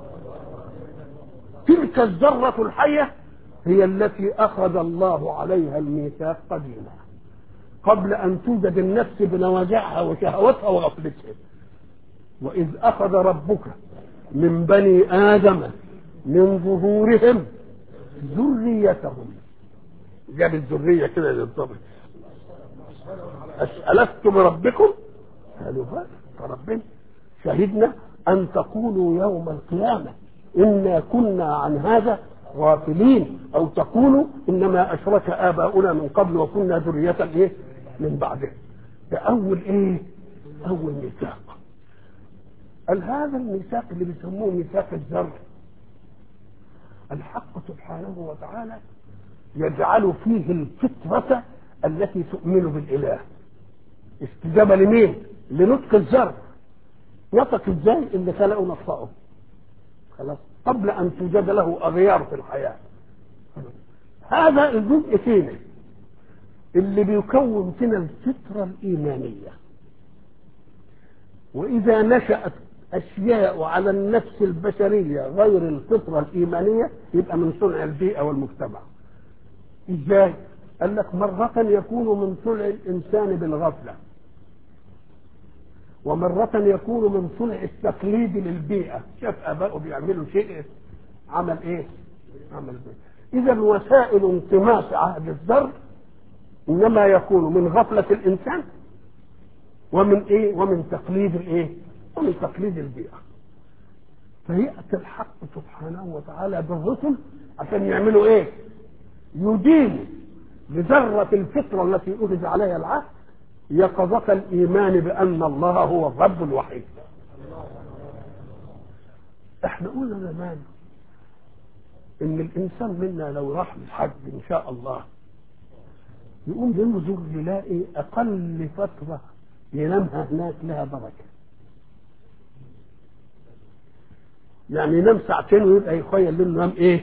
تلك الذرة الحية هي التي أخذ الله عليها الميثاق قديما قبل أن توجد النفس بنواجعها وشهوتها وغفلتها وإذ أخذ ربك من بني آدم من ظهورهم ذريتهم جاب الذرية كده للضبط ألست بربكم؟ قالوا بلى فربنا شهدنا أن تقولوا يوم القيامة إنا كنا عن هذا غافلين أو تقولوا إنما أشرك آباؤنا من قبل وكنا ذرية إيه؟ من بعده ده أول إيه؟ أول ميثاق قال هذا الميثاق اللي بيسموه ميثاق الذر الحق سبحانه وتعالى يجعل فيه الفطرة التي تؤمن بالإله استجابة لمين؟ لنطق الذر نطق ازاي اللي خلقه نطقه خلاص قبل ان توجد له اغيار في الحياه هذا الجزء فينا اللي بيكون فينا الفطره الايمانيه واذا نشات اشياء على النفس البشريه غير الفطره الايمانيه يبقى من صنع البيئه والمجتمع ازاي قال لك مرة يكون من صنع الإنسان بالغفلة ومرة يكون من صنع التقليد للبيئة شاف آبائه بيعملوا شيء عمل إيه؟ عمل بيه إذا وسائل انطماس عهد الذر إنما يكون من غفلة الإنسان ومن إيه؟ ومن تقليد الإيه؟ ومن تقليد البيئة فيأتي الحق سبحانه وتعالى بالرسل عشان يعملوا إيه؟ يدينوا بذرة الفطرة التي أخذ عليها العهد يقظة الإيمان بأن الله هو الرب الوحيد احنا قلنا زمان ان الانسان منا لو راح الحج ان شاء الله يقوم ينظر يلاقي اقل فتره ينامها هناك لها بركه يعني ينام ساعتين ويبقى يخيل له نام ايه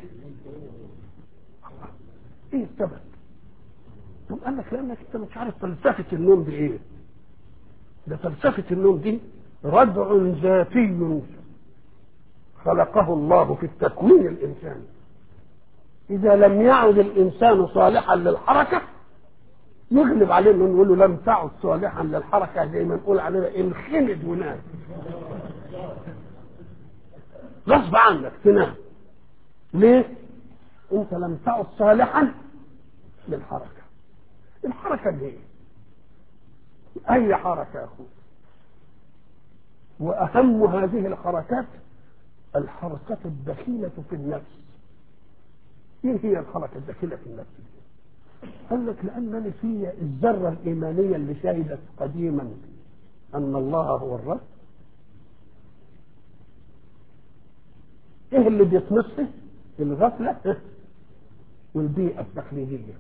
ايه السبب طب قال لك لانك انت مش عارف فلسفه النوم دي ايه ده فلسفه النوم دي ردع ذاتي خلقه الله في التكوين الانساني اذا لم يعد الانسان صالحا للحركه يغلب عليه انه نقول له لم تعد صالحا للحركه زي ما نقول علينا انخمد ونام غصب عنك تنام ليه؟ انت لم تعد صالحا للحركه الحركه دي ايه؟ اي حركه يا اخوي واهم هذه الحركات الحركه الدخيله في النفس ايه هي الحركه الداخله في النفس دي؟ قال لك لانني في الذره الايمانيه اللي شهدت قديما ان الله هو الرب ايه اللي بيطمسه الغفله والبيئه التقليديه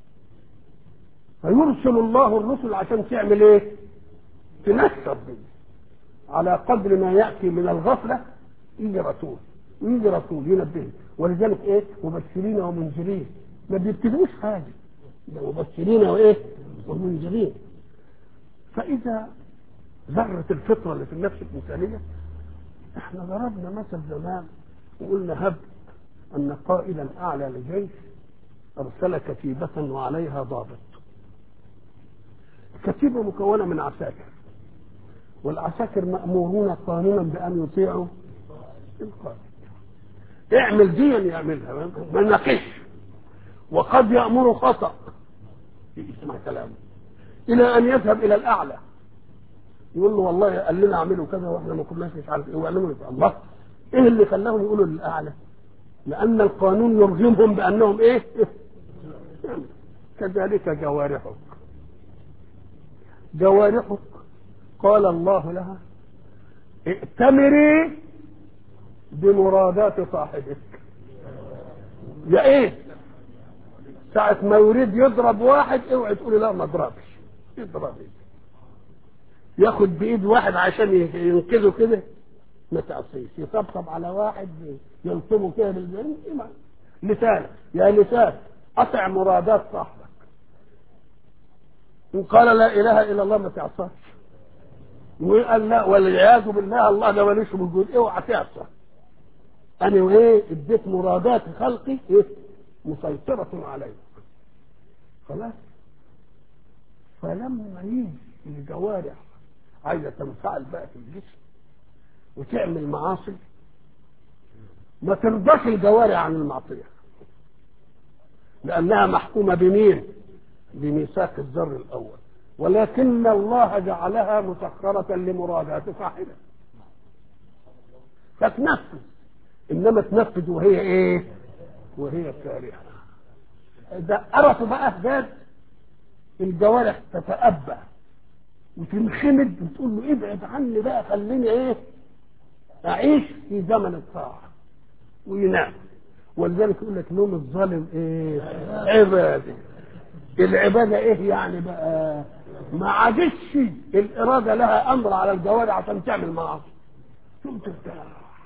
فيرسل الله الرسل عشان تعمل ايه تنشر دي على قدر ما ياتي من الغفله يجي رسول ويجي رسول ينبهه ولذلك ايه مبشرين ومنذرين ما بيبتدوش حاجه ده مبشرين وايه ومنذرين فاذا ذره الفطره اللي في النفس الانسانيه احنا ضربنا مثل زمان وقلنا هب ان قائدا اعلى لجيش ارسل كتيبه وعليها ضابط الكتيبه مكونه من عساكر والعساكر مامورون قانونا بان يطيعوا القائد اعمل دي يعملها ما نناقش وقد يأمر خطأ يسمع كلامه إلى أن يذهب إلى الأعلى يقول له والله قال لنا اعملوا كذا واحنا ما كناش مش عارف ايه وقال لهم الله ايه اللي خلاهم يقولوا للاعلى؟ لان القانون يرغمهم بانهم ايه؟ كذلك جوارحك جوارحك قال الله لها ائتمري بمرادات صاحبك يا ايه ساعة ما يريد يضرب واحد اوعي تقولي لا ما اضربش يضرب ياخد بايد واحد عشان ينقذه كده ما تعصيش يطبطب على واحد يلطمه كده بالجنب لسانك يا لسان اطع مرادات صاحبك ان قال لا اله الا الله ما تعصاش وقال لا والعياذ بالله الله ده مالوش وجود اوعى تعصى انا وايه اديت مرادات خلقي ايه مسيطرة عليك خلاص فلما يجي الجوارح عايزة تنفعل بقى في الجسم وتعمل معاصي ما ترضاش الجوارح عن المعصية لأنها محكومة بمين؟ بميثاق الذر الأول ولكن الله جعلها مسخرة لمرادات صاحبه فتنفذ إنما تنفذ وهي إيه؟ وهي كارهة ده قرصوا بقى زاد الجوارح تتأبى وتنخمد وتقول له ابعد عني بقى خليني ايه اعيش في زمن الطاعة وينام ولذلك يقول لك نوم الظالم ايه عبادة العبادة ايه يعني بقى ما عادش الارادة لها امر على الجوارح عشان تعمل معاصي ثم ترتاح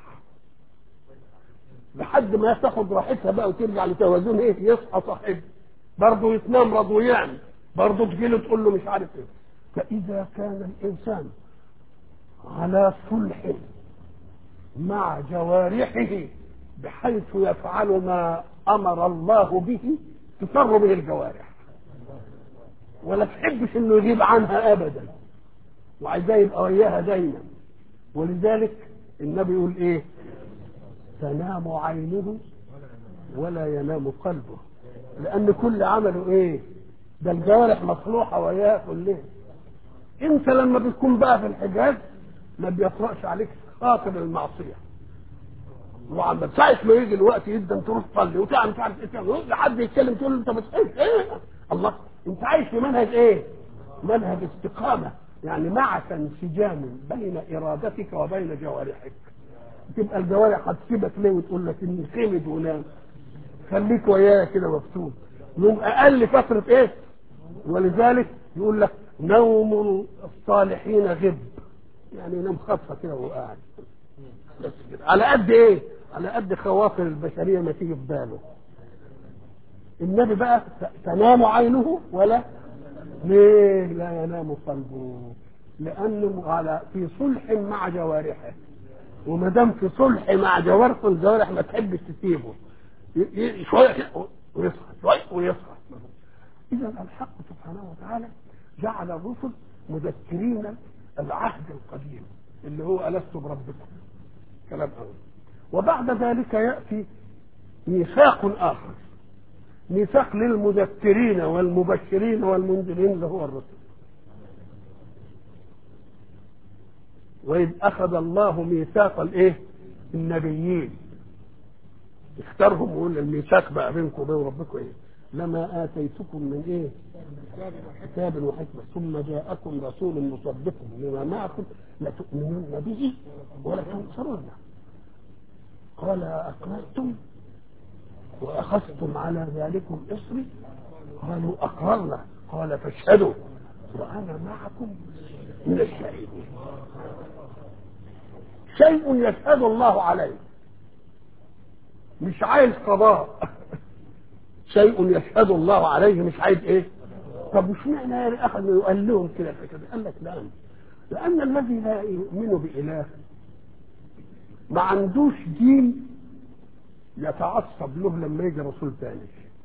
لحد ما تاخد راحتها بقى وترجع لتوازن ايه يصحى صاحبه برضه يتنمرض ويعمل برضه تجيله تقول له مش عارف ايه فاذا كان الانسان على صلح مع جوارحه بحيث يفعل ما امر الله به تفر به الجوارح ولا تحبش انه يغيب عنها ابدا وعايزاه يبقى وياها دايما ولذلك النبي يقول ايه تنام عينه ولا ينام قلبه لان كل عمله ايه ده الجوارح مصلوحه وياه كلها انت لما بتكون بقى في الحجاز ما بيطرقش عليك خاطر المعصيه وعم ساعة ما يجي الوقت جدا تروح تصلي وتعمل مش عارف ايه لحد يتكلم تقول له انت بتصحيش ايه الله انت عايش في منهج ايه منهج استقامه يعني معك انسجام بين ارادتك وبين جوارحك تبقى الجوارح هتسيبك ليه وتقول لك اني خمد ونام خليك ويايا كده مبسوط يوم اقل فتره ايه ولذلك يقول لك نوم الصالحين غب يعني ينام خطفه كده وهو قاعد بس كده على قد ايه على قد خواطر البشريه ما تيجي في باله النبي بقى تنام عينه ولا ليه لا ينام قلبه لانه على في صلح مع جوارحه وما دام في صلح مع جوارحه الجوارح ما تحبش تسيبه شويه كده ويصحى شويه ويصحى اذا الحق سبحانه وتعالى جعل الرسل مذكرين العهد القديم اللي هو الست بربكم كلام اول وبعد ذلك ياتي ميثاق اخر ميثاق للمذكرين والمبشرين والمنذرين اللي هو الرسل وإذ أخذ الله ميثاق الإيه؟ النبيين اختارهم ويقول الميثاق بقى بينكم وبين ربكم إيه؟ لما آتيتكم من إيه؟ كتاب وحكمة ثم جاءكم رسول مصدق لما معكم لتؤمنون به ولا تنصرونه قال أقررتم وأخذتم على ذلكم إصري قالوا أقررنا قال فاشهدوا وأنا معكم من الشهيدين شيء يشهد الله عليه مش عايز قضاء شيء يشهد الله عليه مش عايز ايه طب وش معنى يعني اخذ يقول لهم كده كده قال لك لا لان الذي لا يؤمن باله ما عندوش دين يتعصب له لما يجي رسول ثاني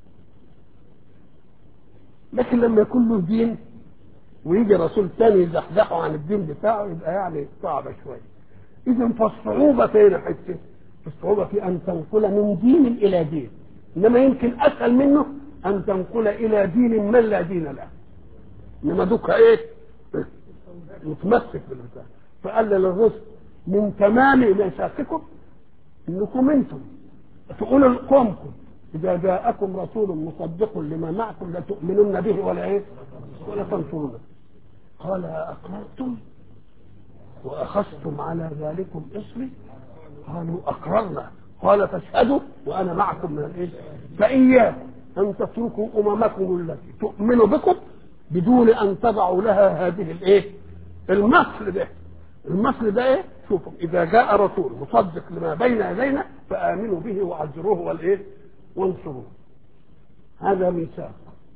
لكن لما يكون له دين ويجي رسول ثاني يزحزحه عن الدين بتاعه يبقى يعني صعبه شويه اذا فالصعوبه فين حته الصعوبه في ان تنقل من دين الى دين انما يمكن اسهل منه ان تنقل الى دين من لا دين له انما دوك ايه متمسك بالبتاع فقال للرسل من تمام ميثاقكم انكم انتم تقولوا لقومكم اذا جاءكم رسول مصدق لما معكم لتؤمنن به ولا ايه ولا تنصرونه قال اقررتم واخذتم على ذلكم اصري قالوا اقررنا قال فاشهدوا وانا معكم من الايه فاياكم ان تتركوا اممكم التي تؤمن بكم بدون ان تضعوا لها هذه الايه المصل ده المصل ده ايه شوفوا اذا جاء رسول مصدق لما بين يدينا فامنوا به وعزروه والايه وانصروه هذا ميثاق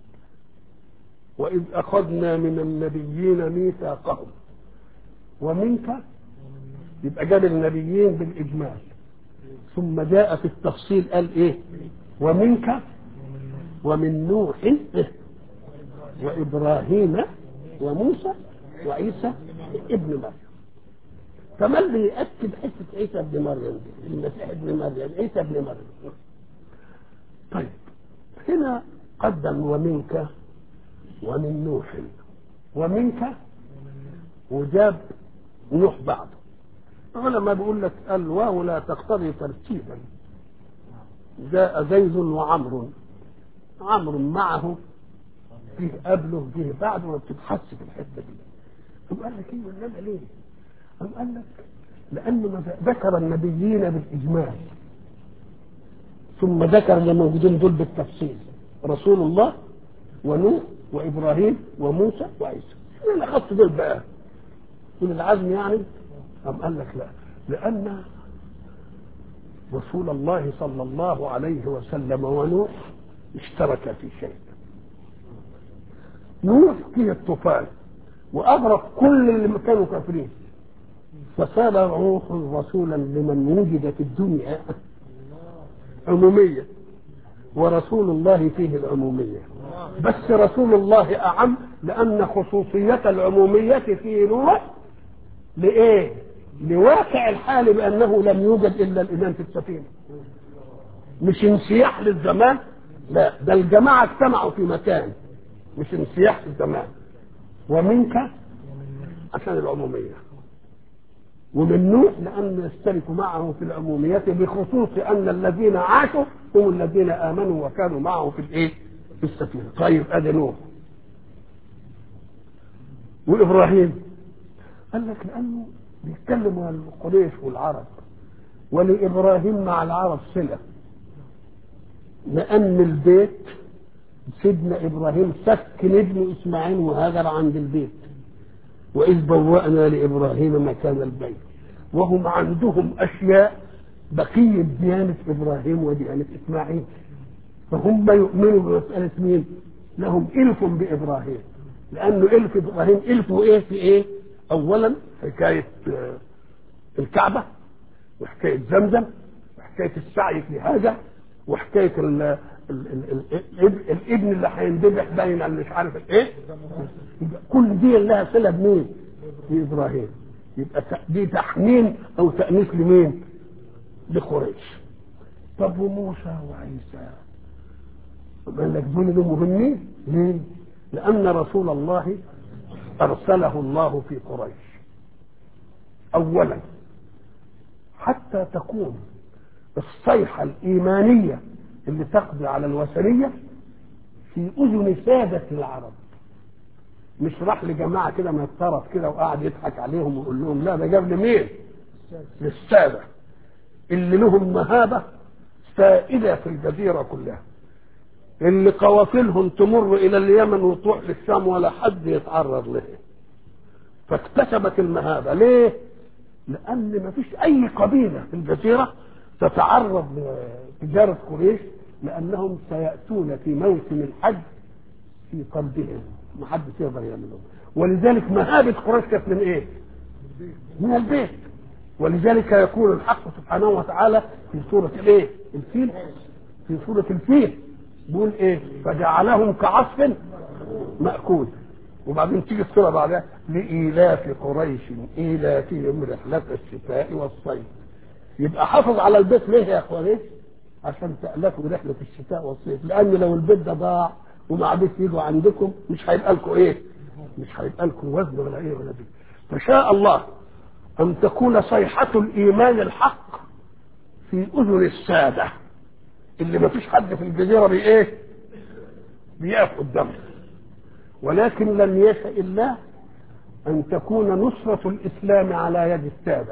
واذ اخذنا من النبيين ميثاقهم ومنك يبقى جاب النبيين بالاجمال ثم جاء في التفصيل قال ايه ومنك ومن نوح إيه؟ وابراهيم وموسى وعيسى ابن مريم كمان اللي يأكد حتة عيسى ابن مريم دي المسيح ابن مريم عيسى ابن مريم طيب هنا قدم ومنك ومن نوح ومنك وجاب نوح بعده العلماء بيقول لك الواو لا تقتضي ترتيبا جاء زيد وعمر عمرو معه فيه قبله فيه بعده ما بتتحس في الحته دي طب قال لك ايه انما ليه؟ أم قال لك لأنه ذكر النبيين بالإجمال ثم ذكر اللي موجودين دول بالتفصيل رسول الله ونوح وإبراهيم وموسى وعيسى مين أخذت دول بقى؟ من العزم يعني؟ أم قال لك لا لأن رسول الله صلى الله عليه وسلم ونوح اشترك في شيء نوح فيه الطوفان وأغرق كل اللي كانوا كافرين فصار روح رسولا لمن وجد في الدنيا عمومية ورسول الله فيه العمومية بس رسول الله أعم لأن خصوصية العمومية في نوح لإيه؟ لواقع الحال بأنه لم يوجد إلا الإمام في السفينة مش انسياح للزمان لا ده الجماعة اجتمعوا في مكان مش انسياح في الزمان ومنك عشان العموميه ومن نوح لأن يشترك معه في العموميات بخصوص أن الذين عاشوا هم الذين آمنوا وكانوا معه في الإيه؟ في السفينة طيب ادي نوح وابراهيم قال لك لانه بيتكلموا عن قريش والعرب ولابراهيم مع العرب صله لان البيت سيدنا ابراهيم سكن ابن اسماعيل وهاجر عند البيت واذ بوانا لابراهيم مكان البيت وهم عندهم اشياء بقيه ديانه ابراهيم وديانه اسماعيل فهم يؤمنوا بمساله مين؟ لهم الف بابراهيم لانه الف ابراهيم الف ايه في ايه؟ اولا حكايه آه، الكعبه وحكايه زمزم وحكايه السعي في هذا وحكايه ال ال ال ال الابن اللي هيندبح باين على مش عارف ايه يبقى كل دي لها صله بمين؟ بابراهيم يبقى ت- دي تحنين او تانيث لمين؟ لقريش طب وموسى وعيسى قال لك دول دول مهمين ليه؟ لأن رسول الله أرسله الله في قريش أولا حتى تكون الصيحة الإيمانية اللي تقضي على الوثنية في أذن سادة العرب مش راح لجماعة كده من الطرف كده وقعد يضحك عليهم ويقول لهم لا ده جاب لمين؟ للسادة اللي لهم مهابة سائدة في الجزيرة كلها اللي قوافلهم تمر إلى اليمن وتروح للشام ولا حد يتعرض لها فاكتسبت المهابة ليه؟ لأن ما فيش أي قبيلة في الجزيرة تتعرض لتجارة قريش لأنهم سيأتون في موسم الحج في قلبهم ما حدش يقدر يعملهم ولذلك مهابة قريش كانت من إيه؟ من البيت ولذلك يقول الحق سبحانه وتعالى في سورة الايه؟ الفيل في سورة الفيل بيقول ايه؟ فجعلهم كعصف مأكول وبعدين تيجي السورة بعدها لإيلاف قريش إيلافهم رحلة الشتاء والصيف يبقى حافظ على البيت ليه يا قريش؟ عشان تألفوا رحلة الشتاء والصيف لأن لو البيت ده ضاع وما عادش يجوا عندكم مش هيبقى لكم ايه؟ مش هيبقى لكم وزن ولا ايه ولا دي فشاء الله أن تكون صيحة الإيمان الحق في أذن السادة اللي ما فيش حد في الجزيرة بإيه؟ بيقف قدامه ولكن لم يشاء الله أن تكون نصرة الإسلام على يد السادة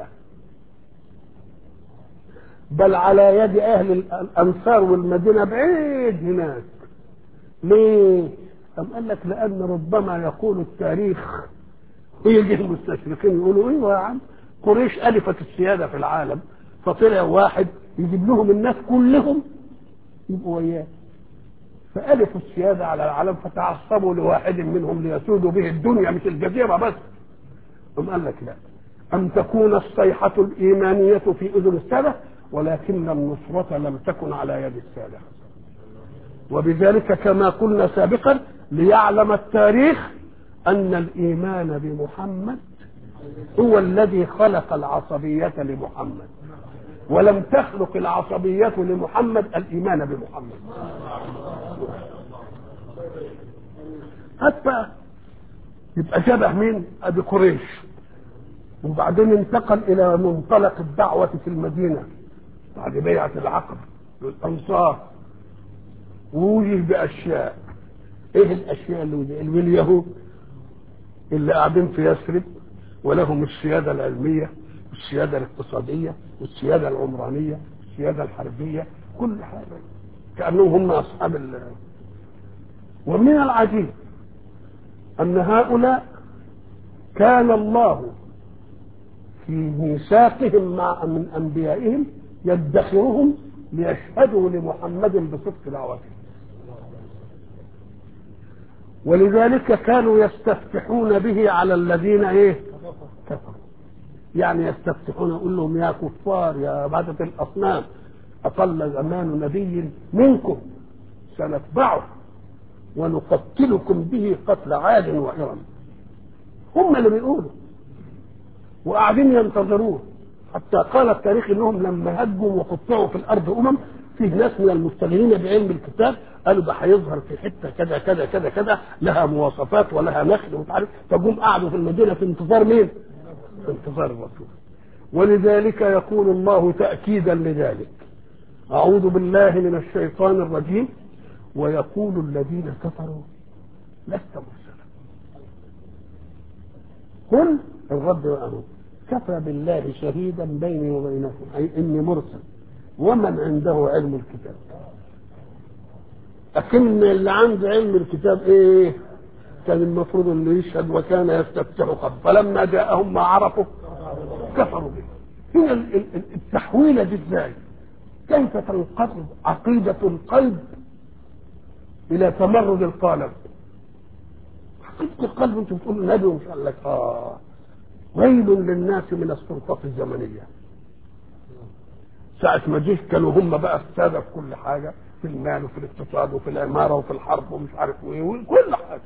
بل على يد أهل الأنصار والمدينة بعيد هناك ليه؟ أم قال لك لأن ربما يقول التاريخ ويجي المستشرقين يقولوا ايوه يا عم قريش الفت السياده في العالم فطلع واحد يجيب لهم الناس كلهم يبقوا وياه فالفوا السياده على العالم فتعصبوا لواحد منهم ليسودوا به الدنيا مش الجزيره بس ثم قال لك لا ان تكون الصيحه الايمانيه في اذن الساده ولكن النصره لم تكن على يد الساده وبذلك كما قلنا سابقا ليعلم التاريخ أن الإيمان بمحمد هو الذي خلق العصبية لمحمد ولم تخلق العصبية لمحمد الإيمان بمحمد حتى يبقى شبه مين؟ أبي قريش وبعدين انتقل إلى منطلق الدعوة في المدينة بعد بيعة العقب للأنصار ووجه بأشياء إيه الأشياء اللي وجه؟ اليهود اللي قاعدين في يثرب ولهم السيادة العلمية والسيادة الاقتصادية والسيادة العمرانية والسيادة الحربية كل حاجة كأنهم هم أصحاب ال ومن العجيب أن هؤلاء كان الله في ميثاقهم مع من أنبيائهم يدخرهم ليشهدوا لمحمد بصدق دعوته ولذلك كانوا يستفتحون به على الذين ايه كفروا يعني يستفتحون يقول لهم يا كفار يا عبادة الأصنام أطل زمان نبي منكم سنتبعه ونقتلكم به قتل عاد وإرم هم اللي بيقولوا وقاعدين ينتظروه حتى قال التاريخ انهم لما هجوا وقطعوا في الارض امم فيه ناس من المستغلين بعلم الكتاب قالوا ده هيظهر في حته كذا كذا كذا كذا لها مواصفات ولها نخل ومش عارف فجم قعدوا في المدينه في انتظار مين؟ في انتظار الرسول ولذلك يقول الله تاكيدا لذلك اعوذ بالله من الشيطان الرجيم ويقول الذين كفروا لست مرسلا قل الرد بقى كفى بالله شهيدا بيني وبينكم اي اني مرسل ومن عنده علم الكتاب لكن اللي عنده علم الكتاب ايه كان المفروض انه يشهد وكان يستفتح قبل فلما جاءهم ما عرفوا كفروا به هنا التحويله دي ازاي كيف تنقض عقيده القلب الى تمرد القالب عقيده القلب انت بتقول النبي ومش قال لك اه ويل للناس من السلطات الزمنيه ساعة ما جه كانوا هم بقى السادة في كل حاجة في المال وفي الاقتصاد وفي العمارة وفي الحرب ومش عارف ايه وكل حاجة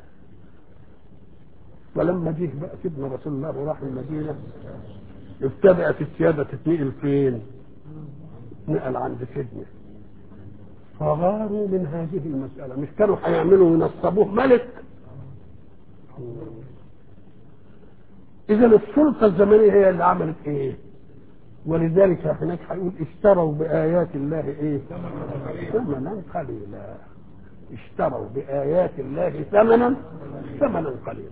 فلما جه بقى سيدنا رسول الله وراح المدينة ابتدأت السيادة تتنقل فين؟ نقل عند سيدنا فغاروا من هذه المسألة مش كانوا هيعملوا ينصبوه ملك إذا السلطة الزمنية هي اللي عملت إيه؟ ولذلك هناك هيقول اشتروا بآيات الله إيه؟ ثمنا قليلا اشتروا بآيات الله ثمنا ثمنا قليلا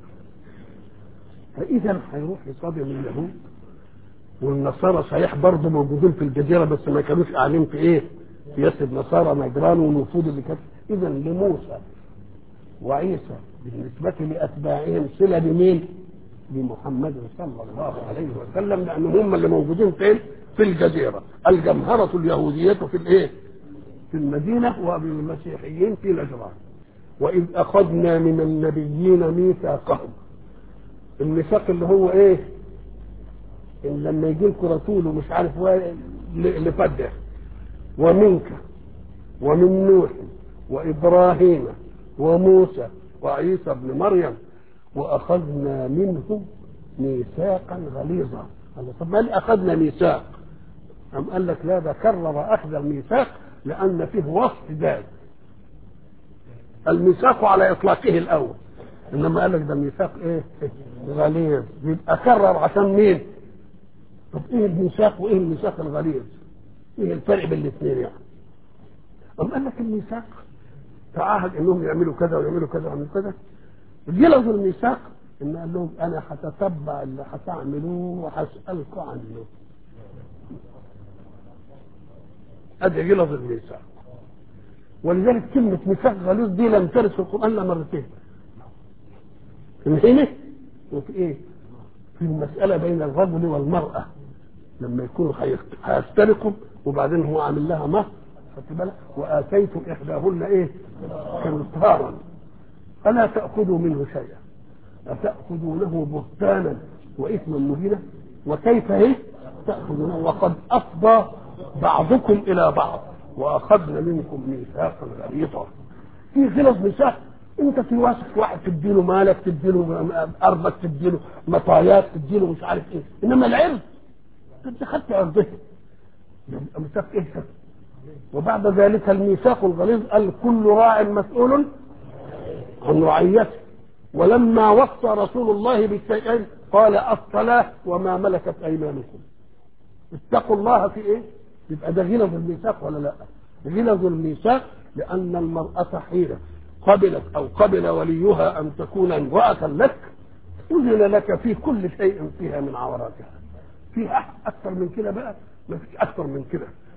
فإذا هيروح يصادم اليهود والنصارى صحيح برضه موجودين في الجزيرة بس ما كانوش قاعدين في إيه؟ في يثرب نصارى نجران والوفود اللي كانت إذا لموسى وعيسى بالنسبة لأتباعهم صلة بمين؟ بمحمد صلى الله عليه وسلم لأن هم اللي موجودين فين؟ في الجزيرة الجمهرة اليهودية في الإيه؟ في المدينة وبالمسيحيين في نجران وإذ أخذنا من النبيين ميثاقهم الميثاق اللي هو إيه؟ إن لما يجي لكم رسول ومش عارف لفده ومنك ومن نوح وإبراهيم وموسى وعيسى ابن مريم واخذنا منهم ميثاقا غليظا قال طب ما اخذنا ميثاق أم قال لك لا ده كرر اخذ الميثاق لان فيه وصف ذات الميثاق على اطلاقه الاول انما قال لك ده ميثاق ايه غليظ يبقى كرر عشان مين طب ايه الميثاق وايه الميثاق الغليظ ايه الفرق بين الاثنين يعني أم قال لك الميثاق تعاهد انهم يعملوا كذا ويعملوا كذا ويعملوا كذا جلسوا الميثاق ان قال لهم انا هتتبع اللي هتعملوه وهسالكم عنه ادي جلس الميثاق ولذلك كلمة ميثاق غليظ دي لم ترد في القرآن إلا مرتين. هنا وفي إيه؟ في المسألة بين الرجل والمرأة لما يكونوا هيفترقوا وبعدين هو عامل لها مهر خدت بالك وآتيتم إحداهن إيه؟ كنطارا فلا تأخذوا منه شيئا أتأخذونه بهتانا وإثما مبينا وكيف إيه تأخذونه وقد أفضى بعضكم إلى بعض وأخذنا منكم ميثاقا غليظا في غلظ ميثاق انت في واسف واحد تديله مالك تديله ارضك تديله مطايات تديله مش عارف ايه انما العرض انت خدت عرضه يبقى ميثاق ايه وبعد ذلك الميثاق الغليظ قال كل راع مسؤول عن رعيته ولما وصى رسول الله بالشيئين قال الصلاة وما ملكت أيمانكم اتقوا الله في إيه؟ يبقى ده غلظ الميثاق ولا لا؟ غلظ الميثاق لأن المرأة حين قبلت أو قبل وليها أن تكون امرأة لك أذن لك في كل شيء فيها من عوراتها في أكثر من كده بقى ما فيش أكثر من كده